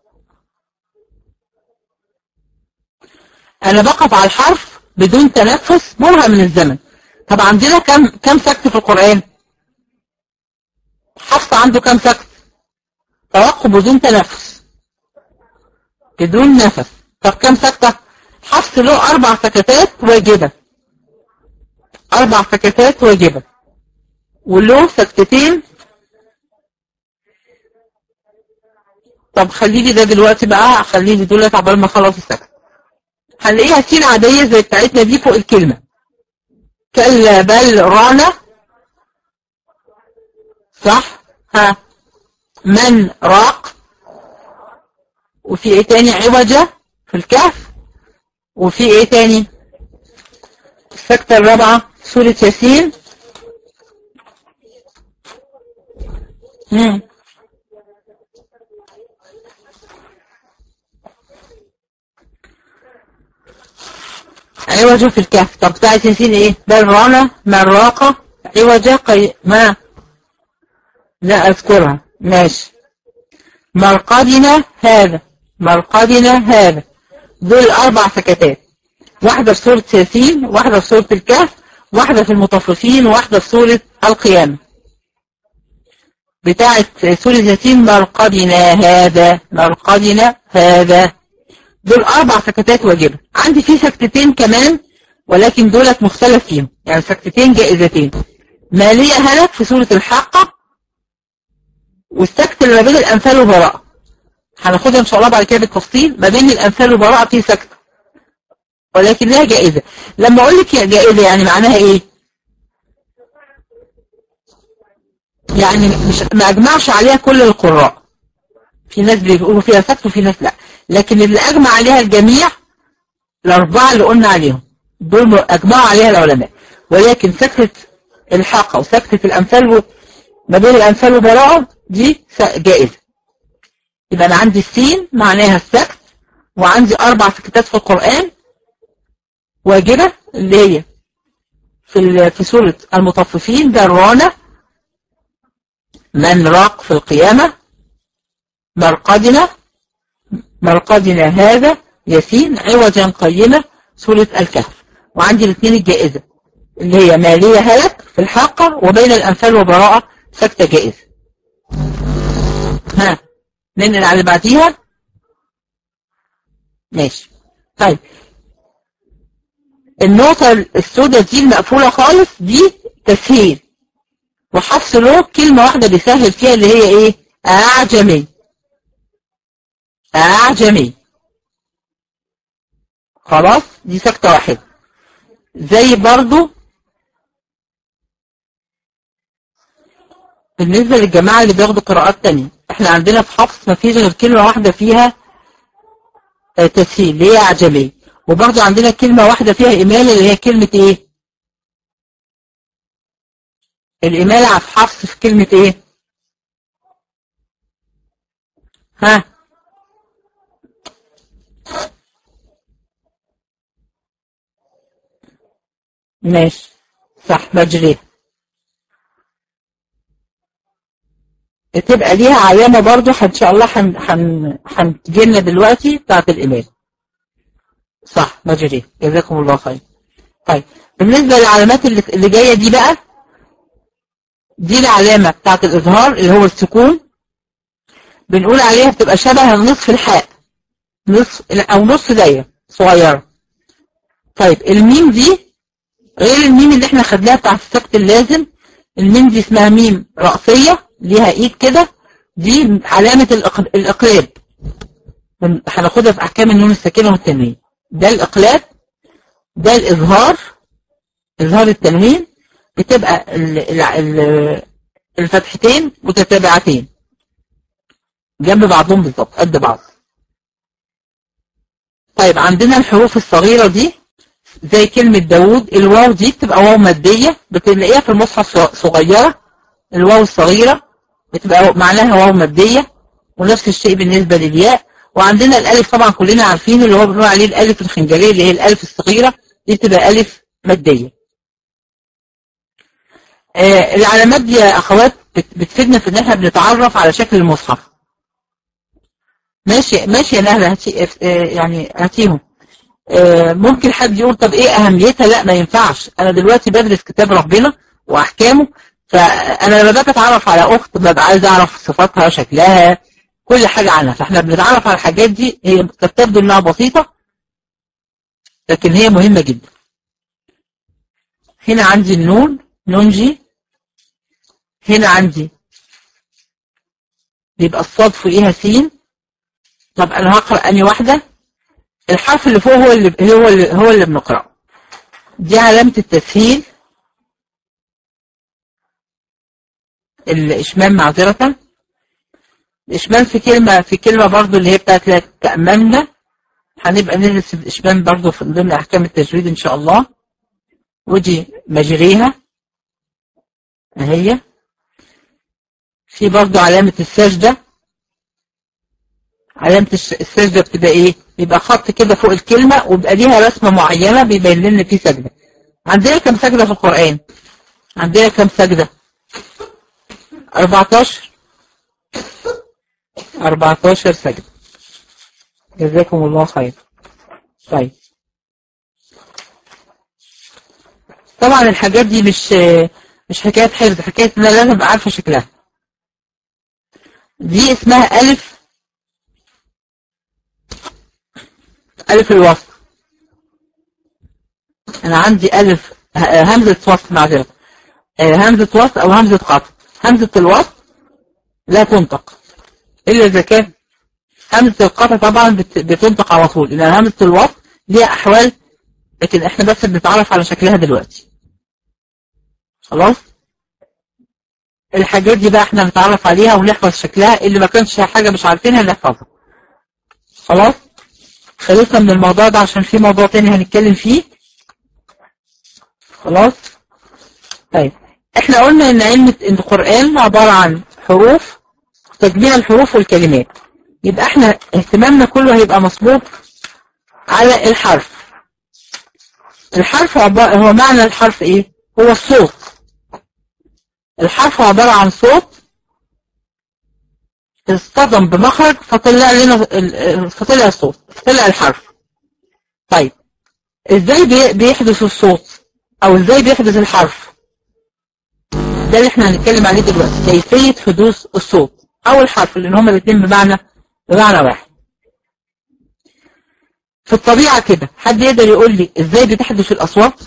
انا بقف على الحرف بدون تنفس برهة من الزمن طب عندنا كم كم سكت في القرآن حفص عنده كم سكت توقف بدون تنفس بدون نفس طب كم سكتة حفص له اربع سكتات واجبة اربع سكتات واجبة وله سكتتين طب خليلي ده دلوقتي بقى خليلي دولت عبال ما اخلص السكت هنلاقيها سين عادية زي بتاعتنا دي فوق الكلمة كلا بل رانا صح ها من راق وفي ايه تاني عوجة في الكهف وفي ايه تاني السكتة الرابعة سورة ياسين مم. عوجة في الكهف طب بتاعت ياسين ايه بل رانا مراقة عوجة قي... ما لا اذكرها ماشي مرقدنا هذا مرقدنا هذا دول اربع سكتات واحدة في سورة ياسين واحدة في سورة الكهف واحدة في المطففين واحدة في سورة القيامة بتاعت سورة ياسين مرقدنا هذا مرقدنا هذا دول اربع سكتات واجبة عندي في سكتتين كمان ولكن دولت مختلف فيهم يعني سكتتين جائزتين مالية هلك في سورة الحاقة والسكت اللي ما بين الأنفال وبراءة هناخدها إن شاء الله بعد كده بالتفصيل ما بين الأنفال وبراءة في سكت ولكنها جائزة لما أقول لك جائزة يعني معناها إيه؟ يعني مش ما أجمعش عليها كل القراء في ناس بيقولوا فيها سكت وفي ناس لا لكن اللي أجمع عليها الجميع الأربعة اللي قلنا عليهم دول أجمعوا عليها العلماء ولكن سكتة الحاقة وسكتة الأمثال ما بين الأمثال وبراءة دي جائزة يبقى أنا عندي السين معناها السكت وعندي أربع سكتات في القرآن واجبة اللي هي في في سورة المطففين درانا من راق في القيامة مرقدنا مرقدنا هذا ياسين عوجا قيمة سورة الكهف وعندي الاثنين الجائزة اللي هي مالية هلك في الحاقة وبين الأنفال وبراءة سكتة جائزة ها ننقل على اللي بعديها ماشي طيب النقطة السوداء دي المقفولة خالص دي تسهيل وحفص له كلمة واحدة بيسهل فيها اللي هي ايه أعجمي أعجمي خلاص دي سكتة واحدة زي برضو بالنسبة للجماعة اللي بياخدوا قراءات تانية احنا عندنا في حفص ما فيش غير كلمة واحدة فيها تسهيل اللي هي أعجمي وبرضو عندنا كلمة واحدة فيها إمالة اللي هي كلمة ايه الإمالة في حفص في كلمة ايه ها ماشي صح بجريها تبقى ليها علامة برضو ان شاء الله هنجيلنا دلوقتي بتاعت الإمالة صح بجريها جزاكم الله خير طيب بالنسبة للعلامات اللي, اللي جاية دي بقى دي العلامة بتاعت الإظهار اللي هو السكون بنقول عليها بتبقى شبه نصف الحاء نصف أو نص دايرة صغيرة طيب الميم دي غير الميم اللي احنا خدناها بتاعت السكت اللازم الميم دي اسمها ميم رأسية ليها ايد كده دي علامة الإقلاب هناخدها في أحكام النون الساكنة والتنوين ده الإقلاب ده الإظهار إظهار التنوين بتبقى الفتحتين متتابعتين جنب بعضهم بالظبط قد بعض طيب عندنا الحروف الصغيرة دي زي كلمة داوود الواو دي بتبقى واو مادية بتلاقيها في المصحف صغيرة الواو الصغيرة بتبقى معناها واو مادية ونفس الشيء بالنسبة للياء وعندنا الالف طبعا كلنا عارفين اللي هو بنقول عليه الالف الخنجريه اللي هي الالف الصغيره دي بتبقى الف ماديه آه العلامات دي يا اخوات بتفيدنا في ان احنا بنتعرف على شكل المصحف ماشي ماشي يا نهله هاتي آه يعني هاتيهم آه ممكن حد يقول طب ايه اهميتها لا ما ينفعش انا دلوقتي بدرس كتاب ربنا واحكامه فانا لما باجي اتعرف على اخت ببقى عايز اعرف صفاتها شكلها كل حاجة عنها فاحنا بنتعرف على الحاجات دي هي تبدو انها بسيطة لكن هي مهمة جدا هنا عندي النون نون جي هنا عندي بيبقى الصاد فوقيها سين طب انا هقرا اني واحده الحرف اللي فوق هو اللي هو اللي هو اللي بنقراه دي علامه التسهيل الاشمام معذره الاشمام في كلمه في كلمه برضو اللي هي بتاعت لا تاممنا هنبقى ندرس الاشمام برضو في ضمن احكام التجويد ان شاء الله ودي مجريها اهي في برضو علامة السجدة علامة السجدة بتبقى ايه بيبقى خط كده فوق الكلمة وبيبقى ليها رسمة معينة بيبين لنا في سجدة عندنا كم سجدة في القرآن عندنا كم سجدة 14 14 سجدة جزاكم الله خير طيب طبعا الحاجات دي مش مش حكاية حفظ حكاية ان انا لازم ابقى عارفة شكلها دي اسمها ألف ألف الوصل أنا عندي ألف همزة وصل معذرة همزة وصل أو همزة قطع همزة الوصل لا تنطق إلا إذا كان همزة القطع طبعا بتنطق على طول لأن همزة الوصل ليها أحوال لكن إحنا بس بنتعرف على شكلها دلوقتي خلاص الحاجات دي بقى احنا نتعرف عليها ونحفظ شكلها اللي ما كانش حاجة مش عارفينها نحفظها خلاص خلصنا من الموضوع ده عشان في موضوع تاني هنتكلم فيه خلاص طيب احنا قلنا ان علم القرآن عبارة عن حروف تجميع الحروف والكلمات يبقى احنا اهتمامنا كله هيبقى مصبوب على الحرف الحرف هو معنى الحرف ايه هو الصوت الحرف عبارة عن صوت اصطدم بمخرج فطلع لنا فطلع الصوت طلع الحرف طيب ازاي بيحدث الصوت او ازاي بيحدث الحرف ده اللي احنا هنتكلم عليه دلوقتي كيفية حدوث الصوت او الحرف لان هما الاثنين بمعنى بمعنى واحد في الطبيعة كده حد يقدر يقول لي ازاي بتحدث الاصوات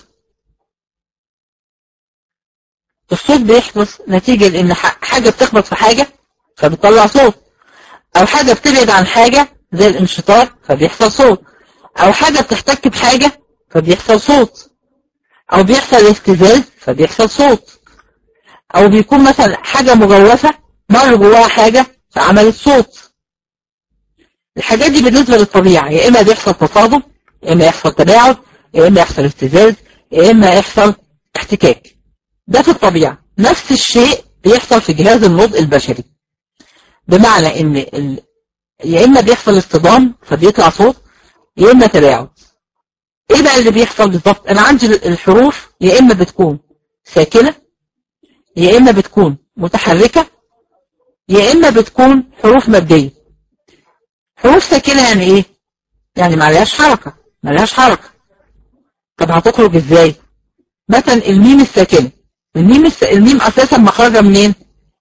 الصوت بيحدث نتيجة لان حاجة بتخبط في حاجة فبتطلع صوت او حاجة بتبعد عن حاجة زي الانشطار فبيحصل صوت او حاجة بتحتك بحاجة فبيحصل صوت او بيحصل اهتزاز فبيحصل صوت او بيكون مثلا حاجة مجوفة مر جواها حاجة فعملت صوت الحاجات دي بالنسبة للطبيعة يا اما بيحصل تصادم يا اما يحصل تباعد يا اما يحصل اهتزاز يا اما يحصل احتكاك ده في الطبيعة نفس الشيء بيحصل في جهاز النطق البشري بمعنى ان ال... يا اما بيحصل اصطدام فبيطلع صوت يا اما تباعد ايه بقى اللي بيحصل بالظبط انا عندي الحروف يا اما بتكون ساكنة يا اما بتكون متحركة يا اما بتكون حروف مادية حروف ساكنة يعني ايه يعني ما عليهاش حركة ما عليهاش حركة طب هتخرج ازاي مثلا الميم الساكنة الميم الس... الميم اساسا مخرجها منين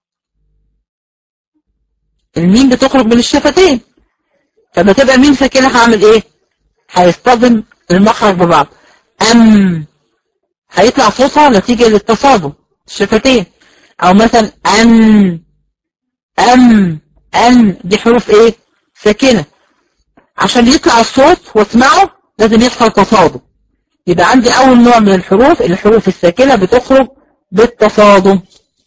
الميم بتخرج من الشفتين فلما تبقى الميم ساكنة هعمل ايه هيصطدم المخرج ببعض ام هيطلع صوتها نتيجة للتصادم الشفتين او مثلا ان ام ان دي حروف ايه ساكنة عشان يطلع الصوت واسمعه لازم يحصل تصادم يبقى عندي اول نوع من الحروف الحروف الساكنة بتخرج بالتصادم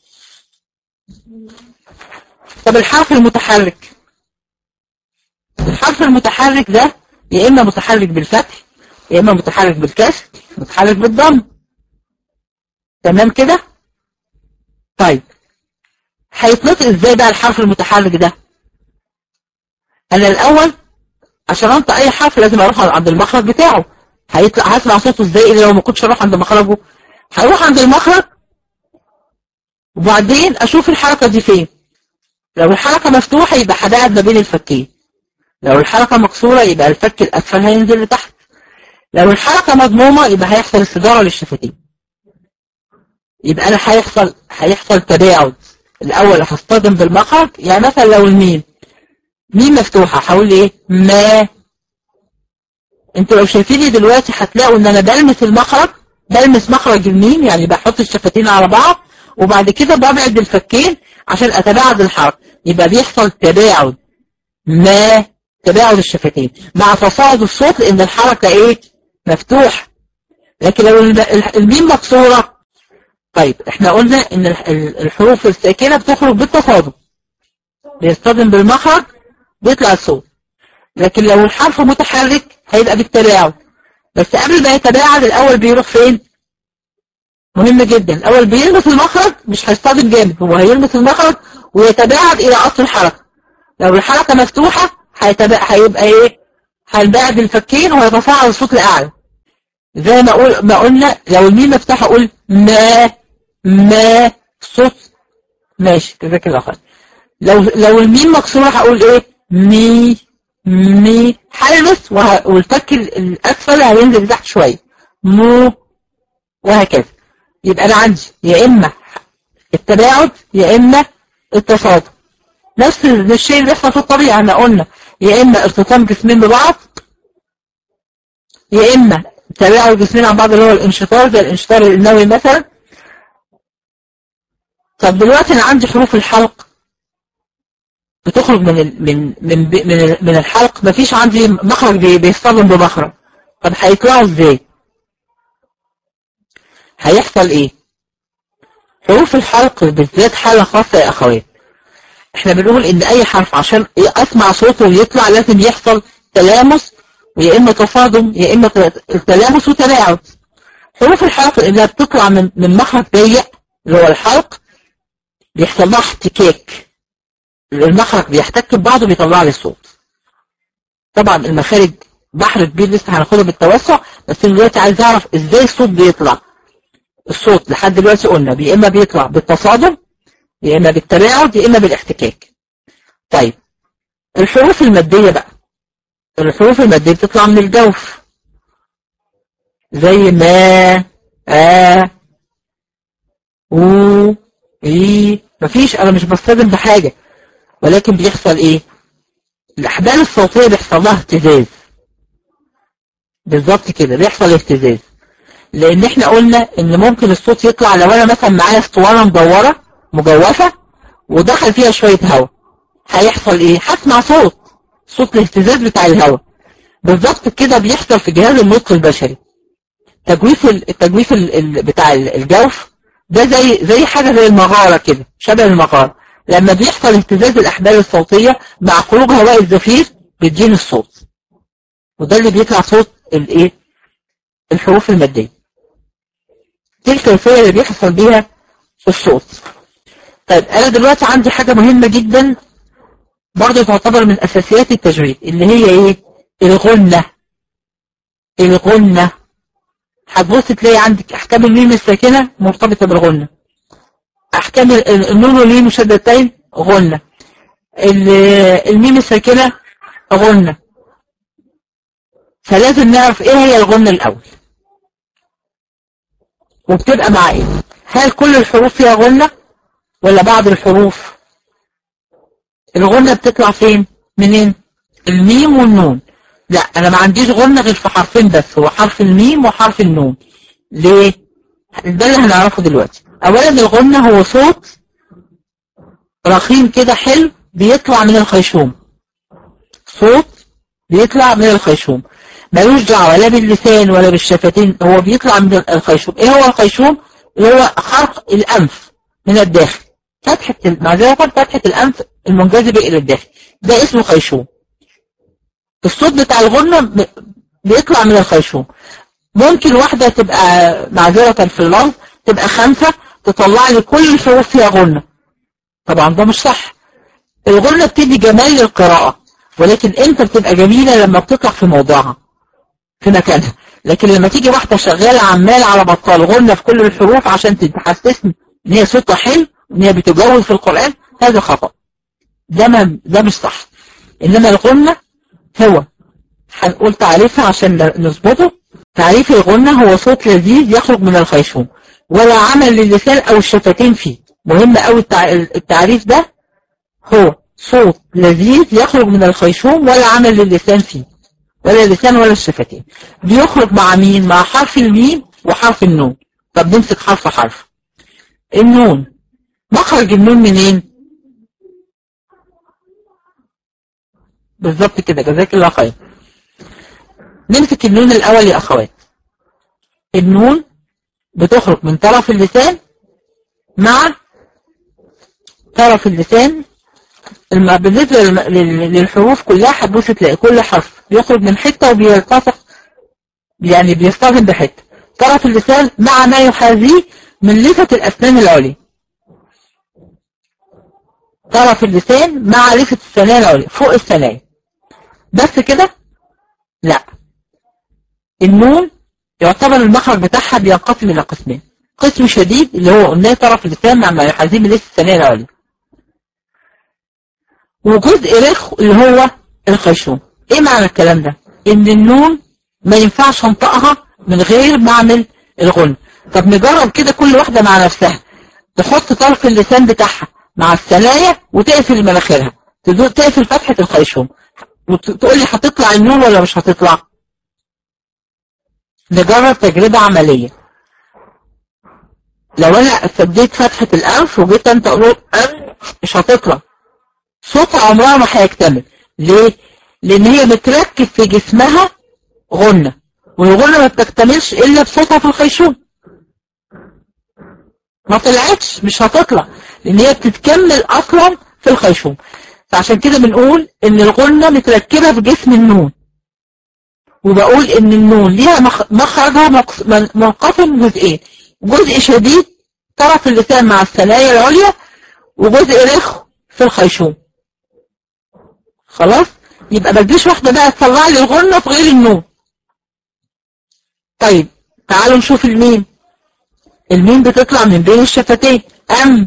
طب الحرف المتحرك الحرف المتحرك ده يا اما متحرك بالفتح يا اما متحرك بالكسر متحرك بالضم تمام كده طيب هيتنطق ازاي بقى الحرف المتحرك ده انا الاول عشان انطق اي حرف لازم اروح عند المخرج بتاعه هيطلع هسمع صوته ازاي لو ما كنتش اروح عند مخرجه هروح عند المخرج وبعدين اشوف الحركة دي فين لو الحركة مفتوحة يبقى هبعد ما بين الفكين لو الحركة مكسورة يبقى الفك الاسفل هينزل لتحت لو الحركة مضمومة يبقى هيحصل استدارة للشفتين يبقى انا هيحصل هيحصل تباعد الاول هصطدم بالمخرج يعني مثلا لو الميم ميم مفتوحة هقول ايه ما انتوا لو شايفيني دلوقتي هتلاقوا ان انا بلمس المخرج بلمس مخرج الميم يعني بحط الشفتين على بعض وبعد كده ببعد الفكين عشان اتباعد الحرف يبقى بيحصل تباعد ما تباعد الشفتين مع تصاعد الصوت لان الحركة ايه مفتوح لكن لو الميم مكسورة طيب احنا قلنا ان الحروف الساكنة بتخرج بالتصادم بيصطدم بالمخرج بيطلع الصوت لكن لو الحرف متحرك هيبقى بالتباعد بس قبل ما يتباعد الاول بيروح فين مهم جدا الاول بيلمس المخرج مش هيصطدم جامد هو هيلمس المخرج ويتباعد الى اصل الحركة لو الحركة مفتوحة هيبقى ايه هنبعد الفكين وهيتصاعد الصوت لاعلى زي ما اقول ما قلنا لو الميم مفتوحه اقول ما ما صوت ماشي كده كده خلاص لو لو الميم مكسوره هقول ايه مي مي هلمس والفك الاسفل هينزل تحت شويه مو وهكذا يبقى انا عندي يا اما التباعد يا اما التصادم نفس الشيء اللي بيحصل في الطبيعه احنا قلنا يا اما ارتطام جسمين ببعض يا اما تباعد جسمين عن بعض اللي هو الانشطار زي الانشطار النووي مثلا طب دلوقتي انا عندي حروف الحلق بتخرج من ال من من من من الحلق مفيش عندي مخرج بيصطدم بمخرج طب هيطلعوا ازاي هيحصل ايه حروف الحلق بالذات حالة خاصة يا اخوات احنا بنقول ان اي حرف عشان اسمع صوته ويطلع لازم يحصل تلامس ويا اما تصادم يا اما تلامس وتباعد حروف الحلق انها بتطلع من من مخرج ضيق اللي هو الحلق بيحصل لها احتكاك المخرج بيحتك ببعضه بيطلع لي الصوت طبعا المخارج بحر كبير لسه هناخده بالتوسع بس دلوقتي عايز اعرف ازاي الصوت بيطلع الصوت لحد دلوقتي قلنا يا اما بيطلع بالتصادم يا اما بالتباعد يا اما بالاحتكاك طيب الحروف المادية بقى الحروف المادية بتطلع من الجوف زي ما آ و اي مفيش انا مش بصطدم بحاجة ولكن بيحصل ايه الاحبال الصوتية بيحصل لها اهتزاز بالظبط كده بيحصل اهتزاز لان احنا قلنا ان ممكن الصوت يطلع لو انا مثلا معايا اسطوانة مدورة مجوفة ودخل فيها شوية هواء هيحصل ايه هسمع صوت صوت الاهتزاز بتاع الهواء بالظبط كده بيحصل في جهاز النطق البشري تجويف التجويف بتاع الجوف ده زي زي حاجة زي المغارة كده شبه المغارة لما بيحصل اهتزاز الأحبال الصوتية مع خروج هواء الزفير بتجين الصوت وده اللي بيطلع صوت الايه الحروف المادية دي الكيفية اللي بيحصل بيها الصوت طيب أنا دلوقتي عندي حاجة مهمة جدا برضه تعتبر من أساسيات التجويد اللي هي إيه الغنة الغنة هتبص تلاقي عندك أحكام الميم الساكنة مرتبطة بالغنة أحكام النون والميم مشددتين غنة الميم الساكنة غنة فلازم نعرف إيه هي الغنة الأول وبتبقى مع إيه هل كل الحروف فيها غنة ولا بعض الحروف الغنة بتطلع فين منين الميم والنون لا انا ما عنديش غنة غير في حرفين بس هو حرف الميم وحرف النون ليه ده اللي هنعرفه دلوقتي اولا الغنة هو صوت رخيم كده حلو بيطلع من الخيشوم صوت بيطلع من الخيشوم ملوش دعوه لا باللسان ولا بالشفتين هو بيطلع من الخيشوم ايه هو الخيشوم اللي هو خرق الانف من الداخل فتحة معذرة فتحة الأنف المنجذبة إلى الداخل ده اسمه خيشوم الصوت بتاع الغنة بيطلع من الخيشوم ممكن واحدة تبقى معذرة في اللفظ تبقى خمسة تطلع لي كل الحروف فيها غنة طبعا ده مش صح الغنة بتدي جمال للقراءة ولكن امتى بتبقى جميلة لما بتطلع في موضوعها في مكانها لكن لما تيجي واحدة شغالة عمال على بطال غنة في كل الحروف عشان تحسسني ان هي صوتها حلو ان هي بتجوز في القرآن هذا خطأ ده ما ده مش صح انما الغنة هو هنقول تعريفها عشان نظبطه تعريف الغنة هو صوت لذيذ يخرج من الخيشوم ولا عمل للسان او الشفتين فيه مهم قوي التعريف ده هو صوت لذيذ يخرج من الخيشوم ولا عمل للسان فيه ولا اللسان ولا الشفتين بيخرج مع مين مع حرف الميم وحرف النون طب نمسك حرف حرف النون مخرج النون منين بالظبط كده جزاك الله خير نمسك النون الاول يا اخوات النون بتخرج من طرف اللسان مع طرف اللسان بالنسبة للحروف كلها هتبص تلاقي كل حرف بيخرج من حتة وبيلتصق يعني بيصطدم بحتة طرف اللسان مع ما يحاذيه من لثة الأسنان العليا طرف اللسان مع لثة الثنايا العليا فوق الثنايا بس كده لا النون يعتبر المخرج بتاعها بينقسم إلى قسمين قسم شديد اللي هو قلناه طرف اللسان مع ما يحاذيه من لثة الثنايا العليا وجزء رخ اللي هو الخيشوم ايه معنى الكلام ده ان النون ما ينفعش انطقها من غير ما اعمل الغن طب نجرب كده كل واحدة مع نفسها تحط طرف اللسان بتاعها مع الثنايا وتقفل مناخيرها تقفل فتحة الخيشوم وتقول لي هتطلع النون ولا مش هتطلع نجرب تجربة عملية لو انا سديت فتحة الانف وجيت انت اقول مش هتطلع صوتها عمرها ما هيكتمل ليه؟ لان هي بتركب في جسمها غنة والغنة ما بتكتملش الا بصوتها في الخيشوم ما طلعتش مش هتطلع لان هي بتتكمل اصلا في الخيشوم فعشان كده بنقول ان الغنة متركبة في جسم النون وبقول ان النون ليها مخرجها منقسم جزئين جزء شديد طرف اللسان مع الثنايا العليا وجزء رخو في الخيشوم خلاص يبقى ما تجيش واحدة بقى تطلع لي الغنة في غير النون طيب تعالوا نشوف الميم الميم بتطلع من بين الشفتين أم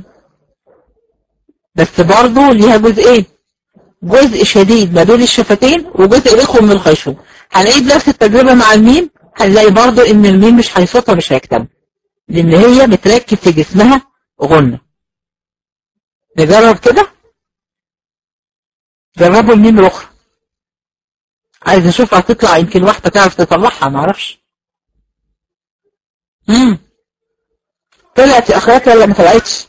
بس برضه ليها جزئين جزء شديد ما بين الشفتين وجزء رخو من الخيشوم هنعيد نفس التجربة مع الميم هنلاقي برضه ان الميم مش هيصوتها مش هيكتمل لان هي متركب في جسمها غنة نجرب كده جربوا الميم الاخرى عايز اشوف هتطلع يمكن واحدة تعرف تطلعها معرفش امم طلعت يا اخواتي ولا ما طلعتش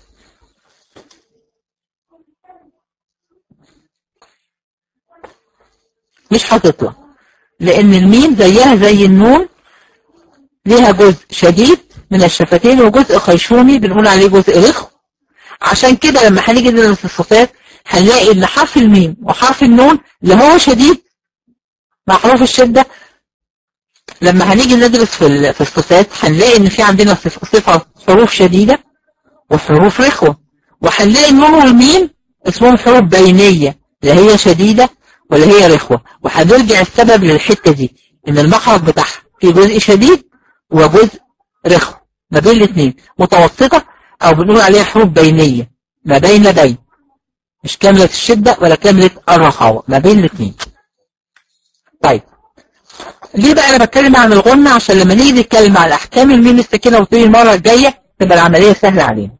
مش هتطلع لان الميم زيها زي النون ليها جزء شديد من الشفتين وجزء خيشومي بنقول عليه جزء رخو عشان كده لما هنيجي ندرس الصفات هنلاقي ان حرف الميم وحرف النون اللي هو شديد مع حروف الشدة لما هنيجي ندرس في في الصفات هنلاقي ان في عندنا صفة حروف شديدة وحروف رخوة وهنلاقي النون والميم اسمهم حروف بينية لا هي شديدة ولا هي رخوة وهنرجع السبب للحتة دي ان المخرج بتاعها في جزء شديد وجزء رخوة ما بين الاثنين متوسطة او بنقول عليها حروف بينية ما بين بين مش كاملة الشدة ولا كاملة الرخاوة ما بين الاثنين طيب ليه بقى انا بتكلم عن الغنة عشان لما نيجي نتكلم عن احكام الميم الساكنة والطول المرة الجاية تبقى العملية سهلة علينا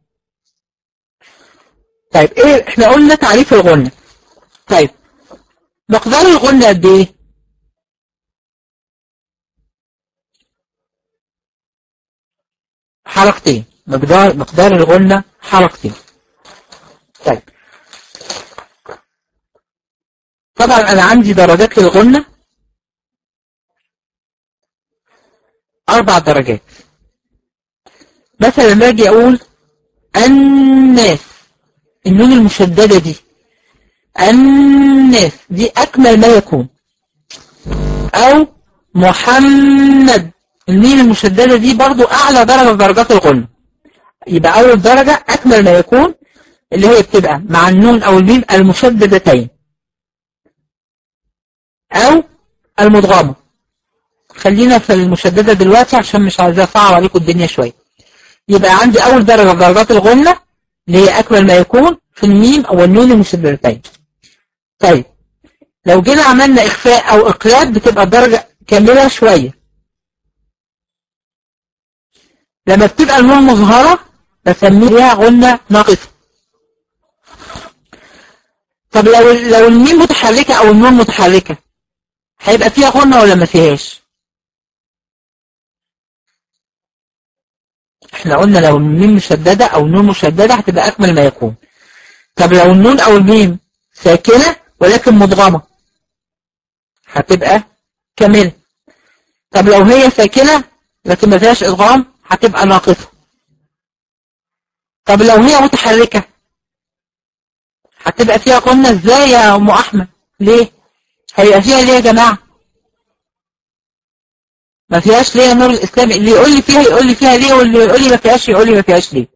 طيب ايه احنا قلنا تعريف الغنة طيب مقدار الغنة قد ايه حركتين مقدار مقدار الغنة حركتين طيب طبعا انا عندي درجات للغنة اربع درجات مثلا لما اجي اقول الناس النون المشددة دي الناس دي اكمل ما يكون او محمد الميم المشددة دي برضو اعلى درجة في درجات الغنة يبقى اول درجة اكمل ما يكون اللي هي بتبقى مع النون او الميم المشددتين او المدغمة خلينا في المشددة دلوقتي عشان مش عايزة اصعب عليكم الدنيا شوية يبقى عندي اول درجة في درجات الغنة اللي هي اكمل ما يكون في الميم او النون المشددتين طيب لو جينا عملنا اخفاء او اقلاب بتبقى درجة كاملة شوية لما بتبقى النون مظهرة بسميها غنة ناقصة طب لو لو الميم متحركة او النون متحركة هيبقى فيها غنة ولا ما فيهاش احنا قلنا لو الميم مشددة او النون مشددة هتبقى اكمل ما يكون طب لو النون او الميم ساكنة ولكن مدغمة هتبقى كاملة طب لو هي ساكنة لكن ما فيهاش ادغام هتبقى ناقصة طب لو هي متحركة هتبقى فيها قلنا ازاي يا ام احمد ليه هيبقى فيها ليه يا جماعة ما فيهاش ليه يا نور الاسلام اللي يقول لي فيها يقول لي فيها ليه واللي يقول لي ما فيهاش يقول لي ما فيهاش ليه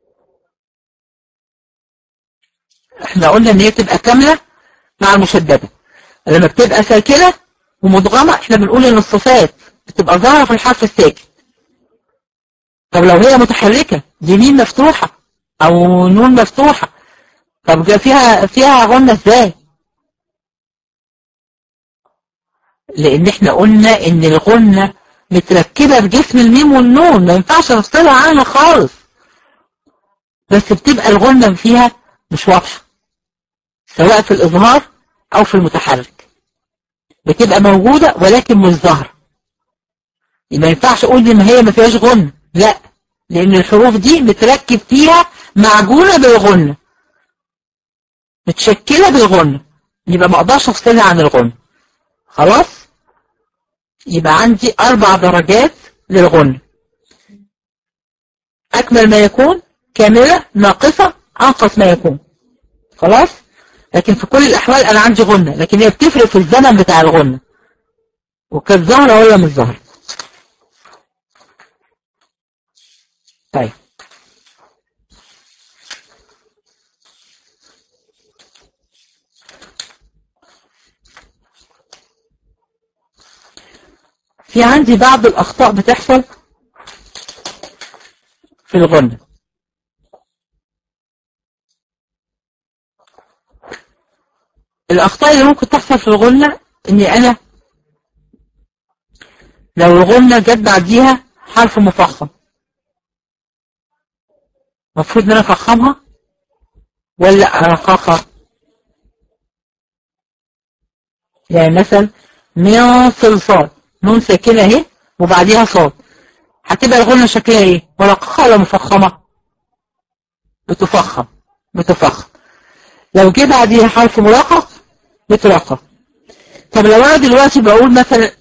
احنا قلنا ان هي تبقى كاملة مع المشددة لما بتبقى ساكنة ومدغمة احنا بنقول ان الصفات بتبقى ظاهرة في الحرف الساكن طب لو هي متحركة دي ميم مفتوحة او نون مفتوحة طب فيها فيها غنة ازاي لان احنا قلنا ان الغنة متركبة في جسم الميم والنون ما ينفعش نفصلها عنها خالص بس بتبقى الغنة فيها مش واضحة سواء في الإظهار أو في المتحرك بتبقى موجودة ولكن مش ظاهرة ما ينفعش أقول إن هي ما فيهاش غنة لا لأن الحروف دي متركب فيها معجونة بالغنة متشكلة بالغنة يبقى ما اقدرش افصلها عن الغنة خلاص يبقى عندي أربع درجات للغنة أكمل ما يكون كاملة ناقصة أنقص ما يكون خلاص لكن في كل الأحوال أنا عندي غنة لكن هي بتفرق في الزمن بتاع الغنة وكانت ظاهرة ولا مش ظاهرة طيب في عندي بعض الأخطاء بتحصل في الغنة الأخطاء اللي ممكن تحصل في الغنة إني أنا لو الغنة جت بعديها حرف مفخم المفروض إن أنا أفخمها ولا أرققها يعني مثلا من صلصال نون ساكنة اهي وبعديها صاد هتبقى الغنة شكلها ايه مرققة ولا مفخمة بتفخم بتفخم لو جه بعديها حرف مرقق بترقق طب لو انا دلوقتي بقول مثلا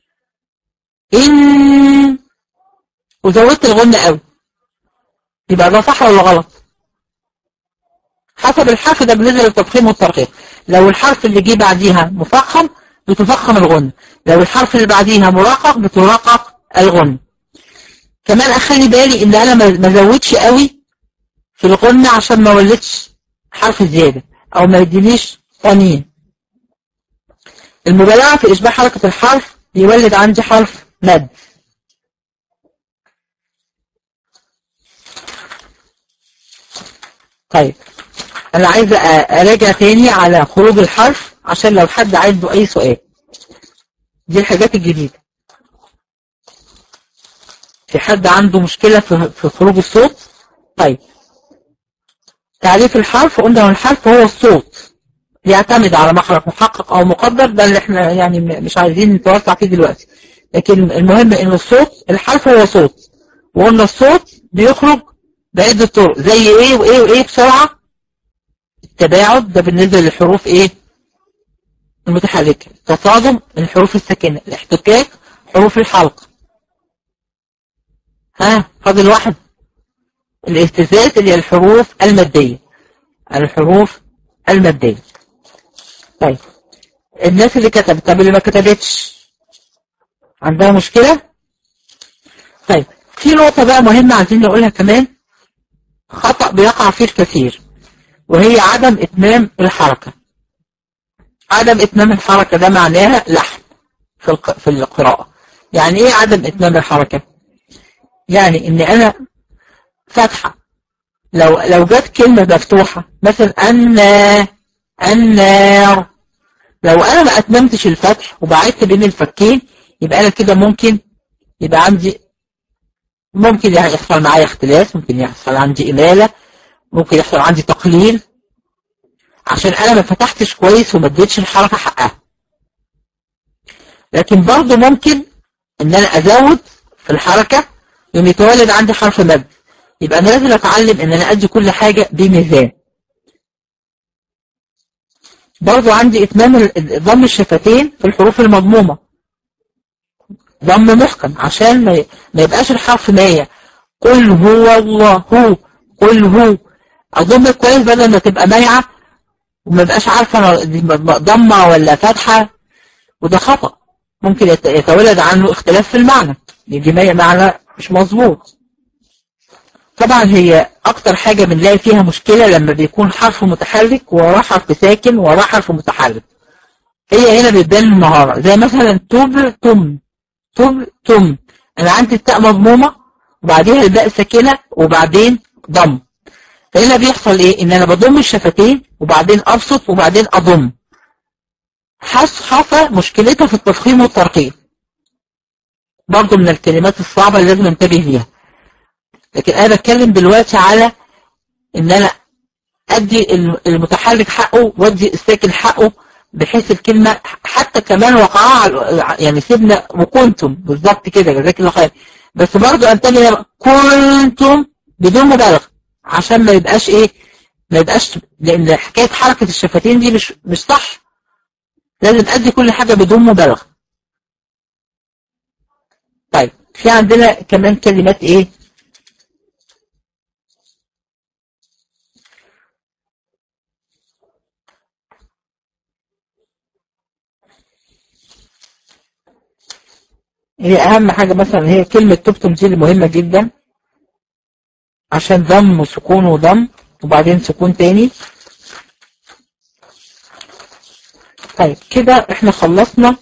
ان وزودت الغنة قوي يبقى ده صح ولا غلط حسب الحرف ده بالنسبة للتفخيم والترقيق لو الحرف اللي جه بعديها مفخم بتفخم الغنة لو الحرف اللي بعديها مرقق بترقق الغنة كمان اخلي بالي ان انا ما زودش قوي في الغنة عشان ما ولدش حرف زيادة او ما يدينيش قنين المبالغة في اشباع حركة الحرف يولد عندي حرف مد طيب انا عايزة اراجع تاني على خروج الحرف عشان لو حد عنده اي سؤال دي الحاجات الجديدة في حد عنده مشكلة في خروج الصوت طيب تعريف الحرف قلنا ان الحرف هو الصوت يعتمد على مخرج محقق او مقدر ده اللي احنا يعني مش عايزين نتوسع فيه دلوقتي لكن المهم ان الصوت الحرف هو صوت وقلنا الصوت بيخرج بعدة طرق زي ايه وايه وايه بسرعة التباعد ده بالنسبة للحروف ايه المتحركة تصادم الحروف الساكنة الاحتكاك حروف الحلق ها فاضل واحد الاهتزاز اللي هي الحروف المادية الحروف المادية طيب الناس اللي كتبت طب اللي ما كتبتش عندها مشكلة طيب في نقطة بقى مهمة عايزين نقولها كمان خطأ بيقع فيه الكثير وهي عدم إتمام الحركة عدم إتمام الحركة ده معناها لحن في في القراءة يعني ايه عدم اتمام الحركة يعني ان انا فتحة لو لو جت كلمة مفتوحة مثلا أن النار لو انا ما اتممتش الفتح وبعدت بين الفكين يبقى انا كده ممكن يبقى عندي ممكن يحصل معايا اختلاس ممكن يحصل عندي إمالة ممكن يحصل عندي تقليل عشان انا ما فتحتش كويس وما اديتش الحركة حقها لكن برضه ممكن ان انا ازود في الحركة يوم يتولد عندي حرف مد يبقى انا لازم اتعلم ان انا ادي كل حاجة بميزان برضو عندي اتمام ضم الشفتين في الحروف المضمومة ضم محكم عشان ما يبقاش الحرف مايع قل هو الله هو قل هو اضم كويس بدل ما تبقى مايعة وما يبقاش عارفة ضمة ولا فتحة وده خطأ ممكن يتولد عنه اختلاف في المعنى يجي معنى مش مظبوط طبعا هي اكتر حاجة بنلاقي فيها مشكلة لما بيكون حرف متحرك وراه حرف ساكن وراه حرف متحرك هي هنا بتبان المهارة زي مثلا توب تم توب تم انا عندي التاء مضمومة وبعديها الباء ساكنة وبعدين ضم فهنا بيحصل ايه ان انا بضم الشفتين وبعدين ابسط وبعدين اضم حصحفة مشكلتها في التفخيم والترقيم برضه من الكلمات الصعبة اللي لازم انتبه ليها لكن انا بتكلم دلوقتي على ان انا ادي المتحرك حقه وادي الساكن حقه بحيث الكلمة حتى كمان وقعها يعني سيبنا وكنتم بالظبط كده جزاك الله خير بس برضه انتبه كنتم بدون مبالغه عشان ما يبقاش ايه ما يبقاش لان حكايه حركه الشفتين دي مش مش صح لازم ادي كل حاجه بدون مبالغه طيب في عندنا كمان كلمات ايه هي اهم حاجة مثلا هي كلمة تبتم دي اللي مهمة جدا عشان ضم وسكون وضم وبعدين سكون تاني طيب كده احنا خلصنا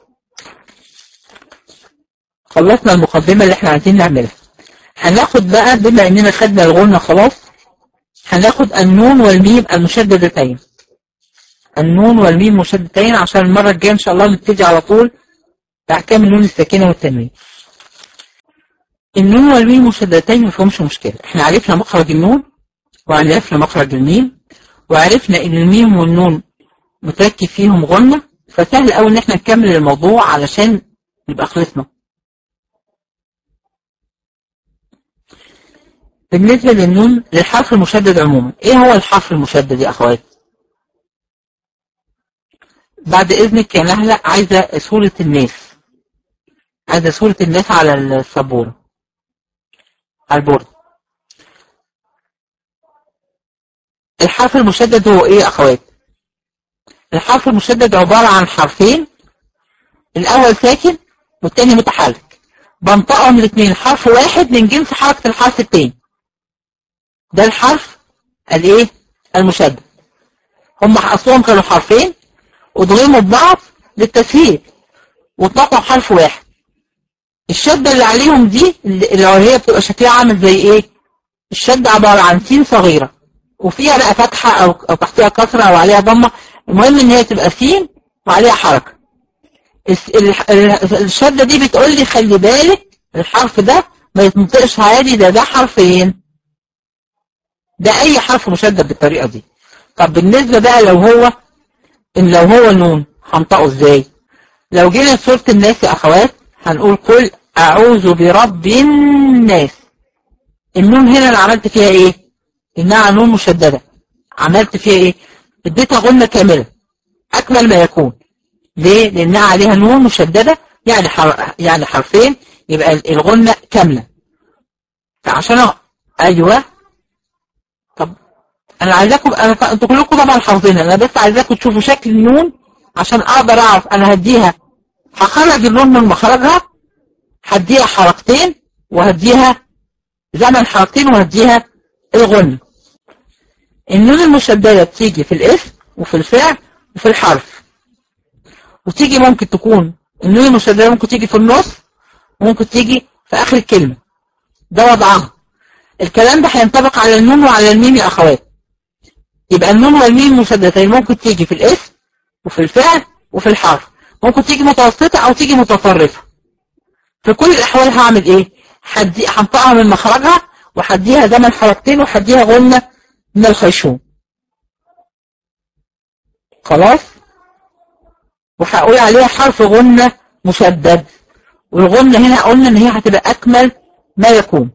خلصنا المقدمة اللي احنا عايزين نعملها هناخد بقى بما اننا خدنا الغنة خلاص هناخد النون والميم المشددتين النون والميم مشددتين عشان المرة الجاية ان شاء الله نبتدي على طول بأحكام النون الساكنة والتنوين النون والميم مشددتين ما فيهمش مشكلة احنا عرفنا مخرج النون وعرفنا مخرج الميم وعرفنا ان الميم والنون متركب فيهم غنة فسهل قوي ان احنا نكمل الموضوع علشان يبقى خلصنا بالنسبة للنون للحرف المشدد عموما ايه هو الحرف المشدد يا اخوات بعد اذنك يا نهلة عايزة صورة الناس عايزة صورة الناس على السبورة على البورد الحرف المشدد هو ايه يا اخوات الحرف المشدد عبارة عن حرفين الاول ساكن والتاني متحرك بنطقهم الاثنين حرف واحد من جنس حركة الحرف التاني ده الحرف الايه المشدد هم اصلهم كانوا حرفين وضغموا ببعض للتسهيل واتنطقوا حرف واحد الشدة اللي عليهم دي اللي هي بتبقى شكلها عامل زي ايه الشدة عبارة عن سين صغيرة وفيها بقى فتحة او, أو تحتها كسرة او عليها ضمة المهم ان هي تبقى سين وعليها حركة الشدة دي بتقول لي خلي بالك الحرف ده ما يتنطقش عادي ده ده حرفين ده اي حرف مشدد بالطريقة دي طب بالنسبة بقى لو هو ان لو هو نون هنطقه ازاي لو جينا سورة الناس يا اخوات هنقول قل اعوذ برب الناس النون هنا انا عملت فيها ايه انها نون مشددة عملت فيها ايه اديتها غنة كاملة اكمل ما يكون ليه لانها عليها نون مشددة يعني حر... يعني حرفين يبقى الغنة كاملة فعشان ايوه طب انا عايزاكم انا انتوا كلكم طبعا حافظين انا بس عايزاكم تشوفوا شكل النون عشان اقدر اعرف انا هديها هخرج النون من مخرجها هديها حركتين وهديها زمن حركتين وهديها الغن النون المشددة بتيجي في الاسم وفي الفعل وفي الحرف وتيجي ممكن تكون النون المشددة ممكن تيجي في النص وممكن تيجي في آخر الكلمة ده وضعها الكلام ده هينطبق على النون وعلى الميم يا أخوات يبقى النون والميم مشددتين ممكن تيجي في الاسم وفي الفعل وفي الحرف ممكن تيجي متوسطة أو تيجي متطرفة في كل الأحوال هعمل إيه؟ حدي هنطقها من مخرجها وحديها زمن حركتين وحديها غنة من الخيشوم خلاص وهقول عليها حرف غنة مشدد والغنة هنا قلنا ان هي هتبقى اكمل ما يكون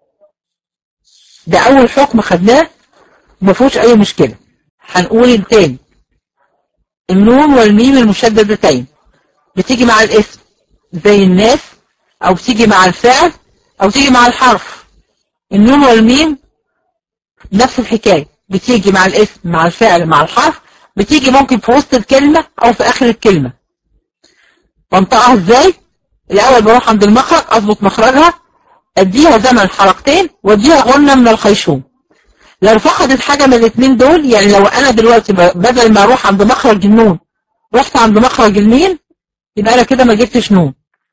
ده اول حكم خدناه ما فيهوش اي مشكلة هنقول التاني النون والميم المشددتين بتيجي مع الاسم زي الناس او بتيجي مع الفعل او تيجي مع الحرف النون والميم نفس الحكاية بتيجي مع الاسم مع الفعل مع الحرف بتيجي ممكن في وسط الكلمة او في اخر الكلمة بنطقها ازاي الاول بروح عند المخرج اضبط مخرجها اديها زمن حركتين واديها غنة من الخيشوم لو فقدت حاجة من الاثنين دول يعني لو انا دلوقتي بدل ما اروح عند مخرج النون رحت عند مخرج الميم يبقى انا كده ما جبتش نون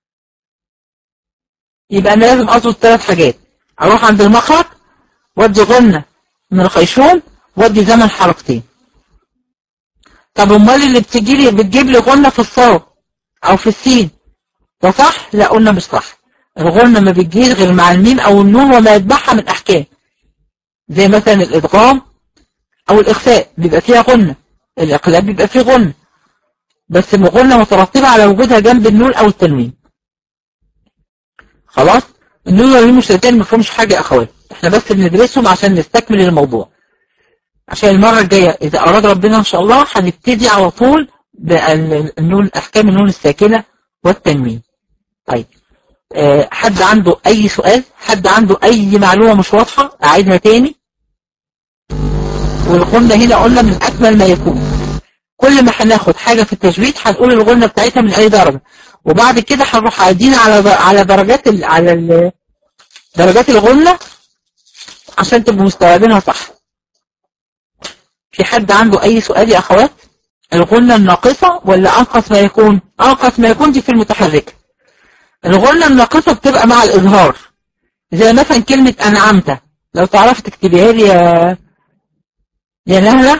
يبقى انا لازم اظبط ثلاث حاجات اروح عند المخرج وادي غنة من الخيشوم وادي زمن حركتين طب امال اللي بتجي لي بتجيب لي غنة في الصاد او في السين ده صح لا قلنا مش صح الغنة ما بتجيش غير مع الميم او النون وما يتبعها من احكام زي مثلا الادغام او الاخفاء بيبقى فيها غنة الاقلاب بيبقى فيه غنة بس غنة مترتبة على وجودها جنب النون او التنوين خلاص النون والميم مشتركين ما فيهمش حاجة يا اخوات احنا بس بندرسهم عشان نستكمل الموضوع عشان المرة الجاية اذا اراد ربنا ان شاء الله هنبتدي على طول بالنون احكام النون الساكنة والتنوين طيب أه حد عنده اي سؤال حد عنده اي معلومة مش واضحة اعيدها تاني والغنة هنا قلنا من اكمل ما يكون كل ما هناخد حاجة في التجويد هنقول الغنة بتاعتها من اي درجة وبعد كده هنروح عايدين على على درجات ال على ال درجات الغنة عشان تبقوا مستوعبينها صح في حد عنده اي سؤال يا اخوات الغنة الناقصة ولا انقص ما يكون انقص ما يكون دي في المتحركة الغنة الناقصة بتبقى مع الاظهار زي مثلا كلمة انعمت لو تعرف تكتبيها لي يا يا نهلة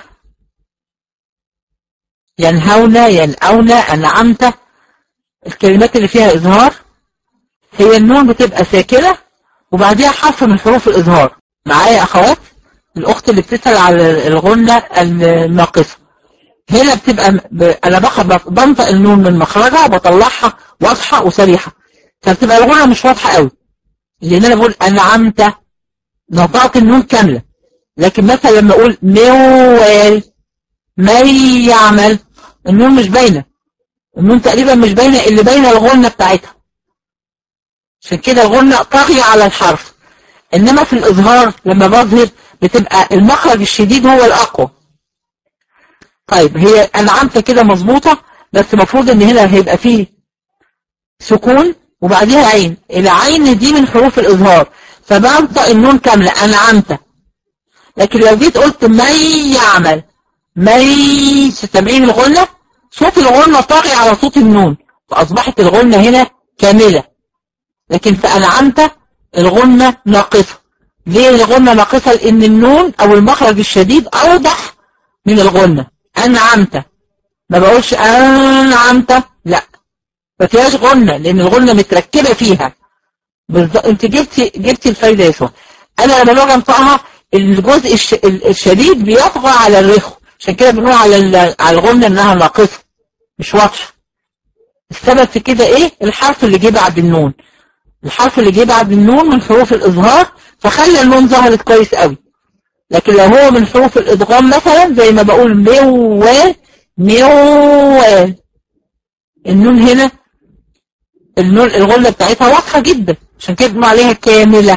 ينهون ينأون أنعمت الكلمات اللي فيها إظهار هي النون بتبقى ساكنة وبعديها حرف من حروف الإظهار معايا أخوات الأخت اللي بتسأل على الغنة الناقصة هنا بتبقى ب... أنا باخد بنطق النون من مخرجها وبطلعها واضحة وصريحة فبتبقى الغنة مش واضحة قوي لأن أنا بقول أنعمت نطقت النون كاملة لكن مثلا لما أقول موال من يعمل النون مش باينة النون تقريبا مش باينة اللي باينة الغنة بتاعتها عشان كده الغنة طاغية على الحرف انما في الاظهار لما بظهر بتبقى المخرج الشديد هو الاقوى طيب هي انعمت كده مظبوطة بس المفروض ان هنا هيبقى فيه سكون وبعديها عين العين دي من حروف الاظهار فبنطق النون كاملة انعمت لكن لو جيت قلت من يعمل مي سامعين الغنة صوت الغنة طاغي على صوت النون فأصبحت الغنة هنا كاملة لكن في أنعمت الغنة ناقصة ليه الغنة ناقصة لأن النون أو المخرج الشديد أوضح من الغنة أنعمت ما بقولش أنعمت لا ما فيهاش غنة لأن الغنة متركبة فيها بالظبط انت جبتي جبتي الفايدة يا سوى انا لما باجي انطقها الجزء الش... الشديد بيطغى على الرخو عشان كده بنقول على على الغنة انها ناقصة مش واضحة السبب في كده ايه الحرف اللي جه بعد النون الحرف اللي جه بعد النون من حروف الاظهار فخلى النون ظهرت كويس قوي لكن لو هو من حروف الادغام مثلا زي ما بقول موال موال النون هنا النون الغنة بتاعتها واضحة جدا عشان كده بنقول عليها كاملة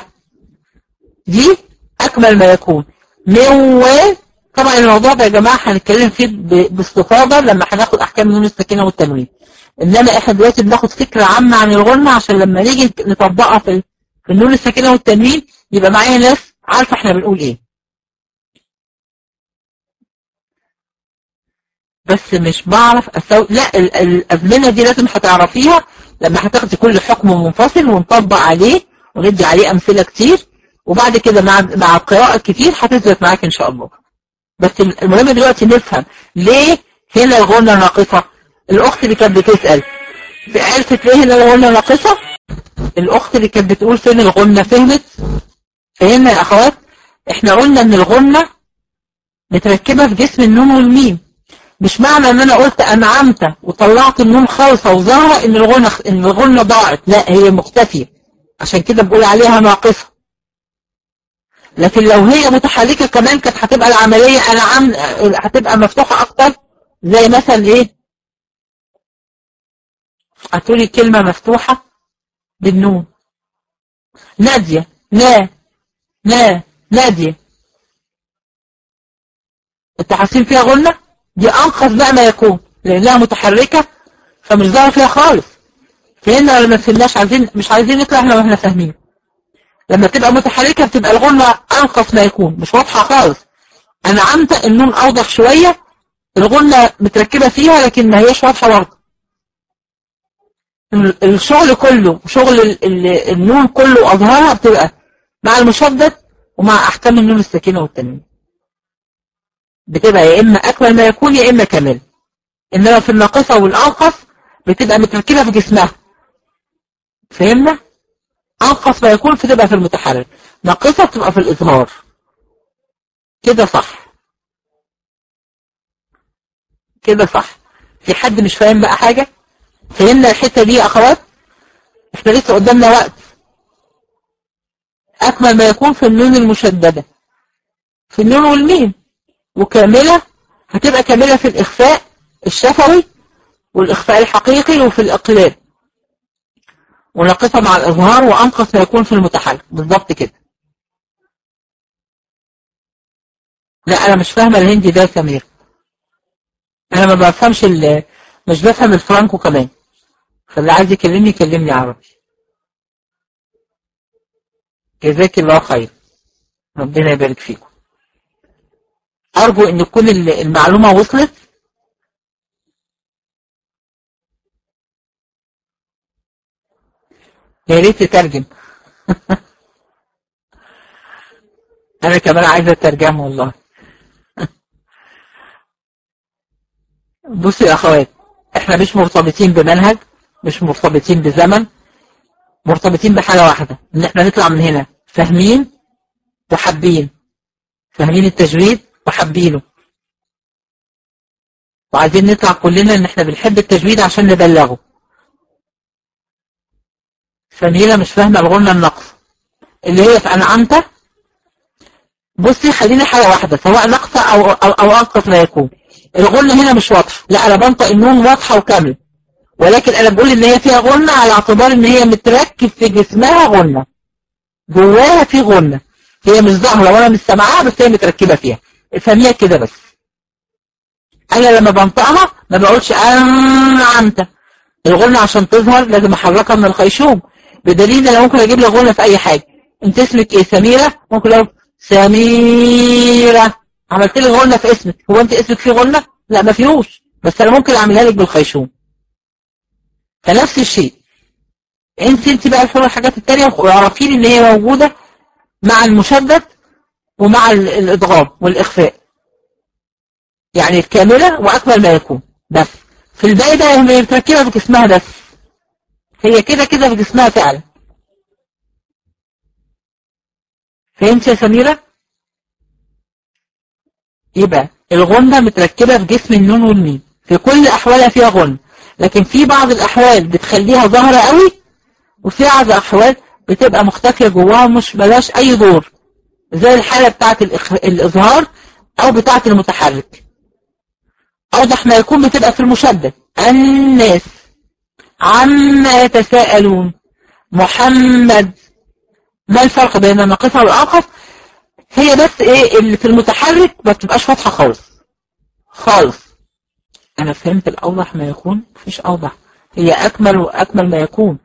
دي اكمل ما يكون موال طبعا الموضوع ده يا جماعة هنتكلم فيه باستفاضة لما هناخد احكام النون الساكنة والتنوين انما احنا دلوقتي بناخد فكرة عامة عن الغنة عشان لما نيجي نطبقها في النون الساكنة والتنوين يبقى معايا ناس عارفة احنا بنقول ايه بس مش بعرف اسوي لا ال- الازمنه دي لازم هتعرفيها لما هتاخدي كل حكم منفصل ونطبق عليه وندي عليه امثله كتير وبعد كده مع مع القراءه الكتير هتثبت معاك ان شاء الله بس المهم دلوقتي نفهم ليه هنا الغنى ناقصه الاخت اللي كانت بتسال عرفت ليه هنا الغنى ناقصه الاخت اللي كانت بتقول فين الغنى فهمت فهمنا يا اخوات احنا قلنا ان الغنى متركبه في جسم النون والميم مش معنى ان انا قلت انعمت وطلعت النون خالصه وظاهره ان الغنى ان الغنى ضاعت لا هي مختفيه عشان كده بقول عليها ناقصه لكن لو هي متحركه كمان كانت هتبقى العمليه انعم هتبقى مفتوحه اكتر زي مثلا ايه هتقولي كلمه مفتوحه بالنون ناديه لا لا ناديه التحاسين فيها غنى دي انقص بقى ما يكون لانها متحركه فمش ظاهر فيها خالص فهنا ولا ما فهمناش عايزين مش عايزين نطلع احنا واحنا فاهمين لما تبقى متحركه بتبقى الغنى انقص ما يكون مش واضحه خالص انا عمت النون اوضح شويه الغنى متركبه فيها لكن ما هيش واضحه برضه الشغل كله شغل ال- ال- النون كله واظهارها بتبقى مع المشدد ومع احكام النون الساكنه والتنوين بتبقى يا اما اكمل ما يكون يا اما كامل انما في الناقصه والانقص بتبقى متركبه في جسمها فهمنا انقص ما يكون فتبقى في المتحرك ناقصه بتبقى في الاظهار كده صح كده صح في حد مش فاهم بقى حاجه فهمنا الحته دي يا اخوات احنا لسه قدامنا وقت اكمل ما يكون في النون المشدده في النون والميم وكاملة هتبقى كاملة في الإخفاء الشفوي والإخفاء الحقيقي وفي الإقلاب وناقصة مع الإظهار وأنقص ما يكون في المتحرك بالضبط كده لا أنا مش فاهمة الهندي ده يا سمير أنا ما بفهمش ال مش بفهم الفرانكو كمان فاللي عايز يكلمني يكلمني عربي جزاك الله خير ربنا يبارك فيكم أرجو إن تكون المعلومة وصلت يا ريت تترجم أنا كمان عايزة أترجم والله بصوا يا أخوات إحنا مش مرتبطين بمنهج مش مرتبطين بزمن مرتبطين بحاجة واحدة إن إحنا نطلع من هنا فاهمين وحابين فاهمين التجويد وحابينه وعايزين نطلع كلنا ان احنا بنحب التجويد عشان نبلغه سميرة مش فاهمة الغنى النقص اللي هي في أنعمت بصي خلينا حاجة واحدة سواء نقص أو, أو, أو أنقص ما يكون الغنى هنا مش واضحة لا أنا بنطق النون واضحة وكاملة ولكن أنا بقول إن هي فيها غنى على اعتبار إن هي متركب في جسمها غنى جواها في غنى هي مش ظاهرة ولا مش سامعاها بس هي متركبة فيها افهميها كده بس انا لما بنطقها ما بقولش انعمت الغنى عشان تظهر لازم احركها من الخيشوم بدليل انا ممكن اجيب لك غنى في اي حاجه انت اسمك ايه سميره ممكن اقول سميره عملت لي غنى في اسمك هو انت اسمك فيه غنى لا ما فيهوش بس انا ممكن اعملها لك بالخيشوم فنفس الشيء انت انت بقى الحروف الحاجات التانية واعرفين ان هي موجوده مع المشدد ومع الادغام والاخفاء يعني الكاملة واكمل ما يكون بس في الباقي ده هي متركبة في جسمها بس هي كده كده في جسمها فعلا فهمت يا سميرة يبقى الغنة متركبة في جسم النون والميم في كل احوالها فيها غنة لكن في بعض الاحوال بتخليها ظاهرة قوي وفي بعض الاحوال بتبقى مختفية جواها مش بلاش اي دور زي الحالة بتاعت الإخ... الإظهار أو بتاعت المتحرك أوضح ما يكون بتبقى في المشدد الناس عما يتساءلون محمد ما الفرق بين الناقصة والأنقص هي بس إيه اللي في المتحرك ما بتبقاش واضحة خالص خالص أنا فهمت الأوضح ما يكون مفيش أوضح هي أكمل وأكمل ما يكون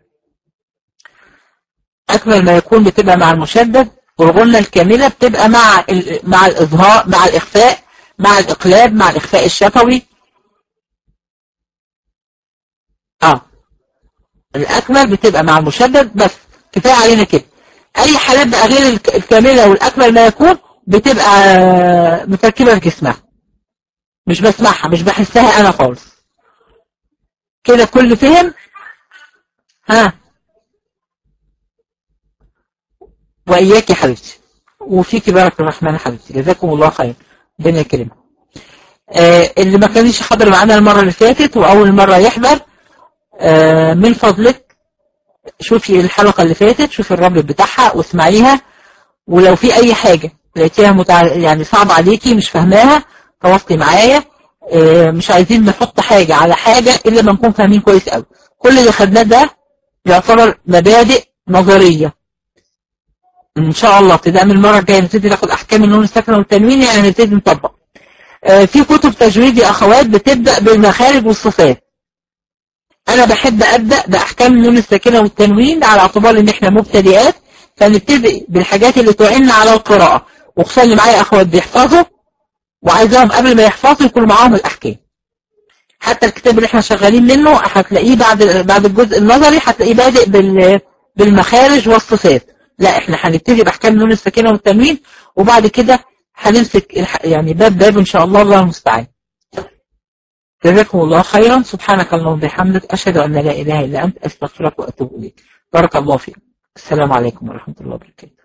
أكمل ما يكون بتبقى مع المشدد والغنة الكاملة بتبقى مع مع الإظهار مع الإخفاء مع الإقلاب مع الإخفاء الشفوي الأكمل بتبقى مع المشدد بس كفاية علينا كده أي حالات بقى غير الكاملة والأكمل ما يكون بتبقى متركبة في جسمها مش بسمعها مش بحسها أنا خالص كده كل فهم ها وإياك يا حبيبتي وفيك بارك الرحمن حبيبتي جزاكم الله خير ربنا يكرمك آه اللي ما كانش حاضر معانا المرة اللي فاتت وأول مرة يحضر آه من فضلك شوفي الحلقة اللي فاتت شوفي الرابط بتاعها واسمعيها ولو في أي حاجة لقيتيها متع... يعني صعب عليكي مش فاهماها تواصلي معايا آه مش عايزين نحط حاجة على حاجة إلا ما نكون فاهمين كويس قوي كل اللي خدناه ده يعتبر مبادئ نظرية ان شاء الله ابتداء من المره الجايه نبتدي ناخد احكام النون الساكنه والتنوين يعني نبتدي نطبق آه في كتب تجويد يا اخوات بتبدا بالمخارج والصفات انا بحب ابدا باحكام النون الساكنه والتنوين على اعتبار ان احنا مبتدئات فنبتدي بالحاجات اللي تعيننا على القراءه وخصوصا اللي معايا اخوات بيحفظوا وعايزاهم قبل ما يحفظوا يكون معاهم الاحكام حتى الكتاب اللي احنا شغالين منه هتلاقيه بعد بعد الجزء النظري هتلاقيه بادئ بال بالمخارج والصفات لا احنا هنبتدي باحكام النون الساكنه والتنوين وبعد كده هنمسك يعني باب باب ان شاء الله الله المستعان جزاكم الله خيرا سبحانك اللهم وبحمدك اشهد ان لا اله الا انت استغفرك واتوب اليك بارك الله فيك السلام عليكم ورحمه الله وبركاته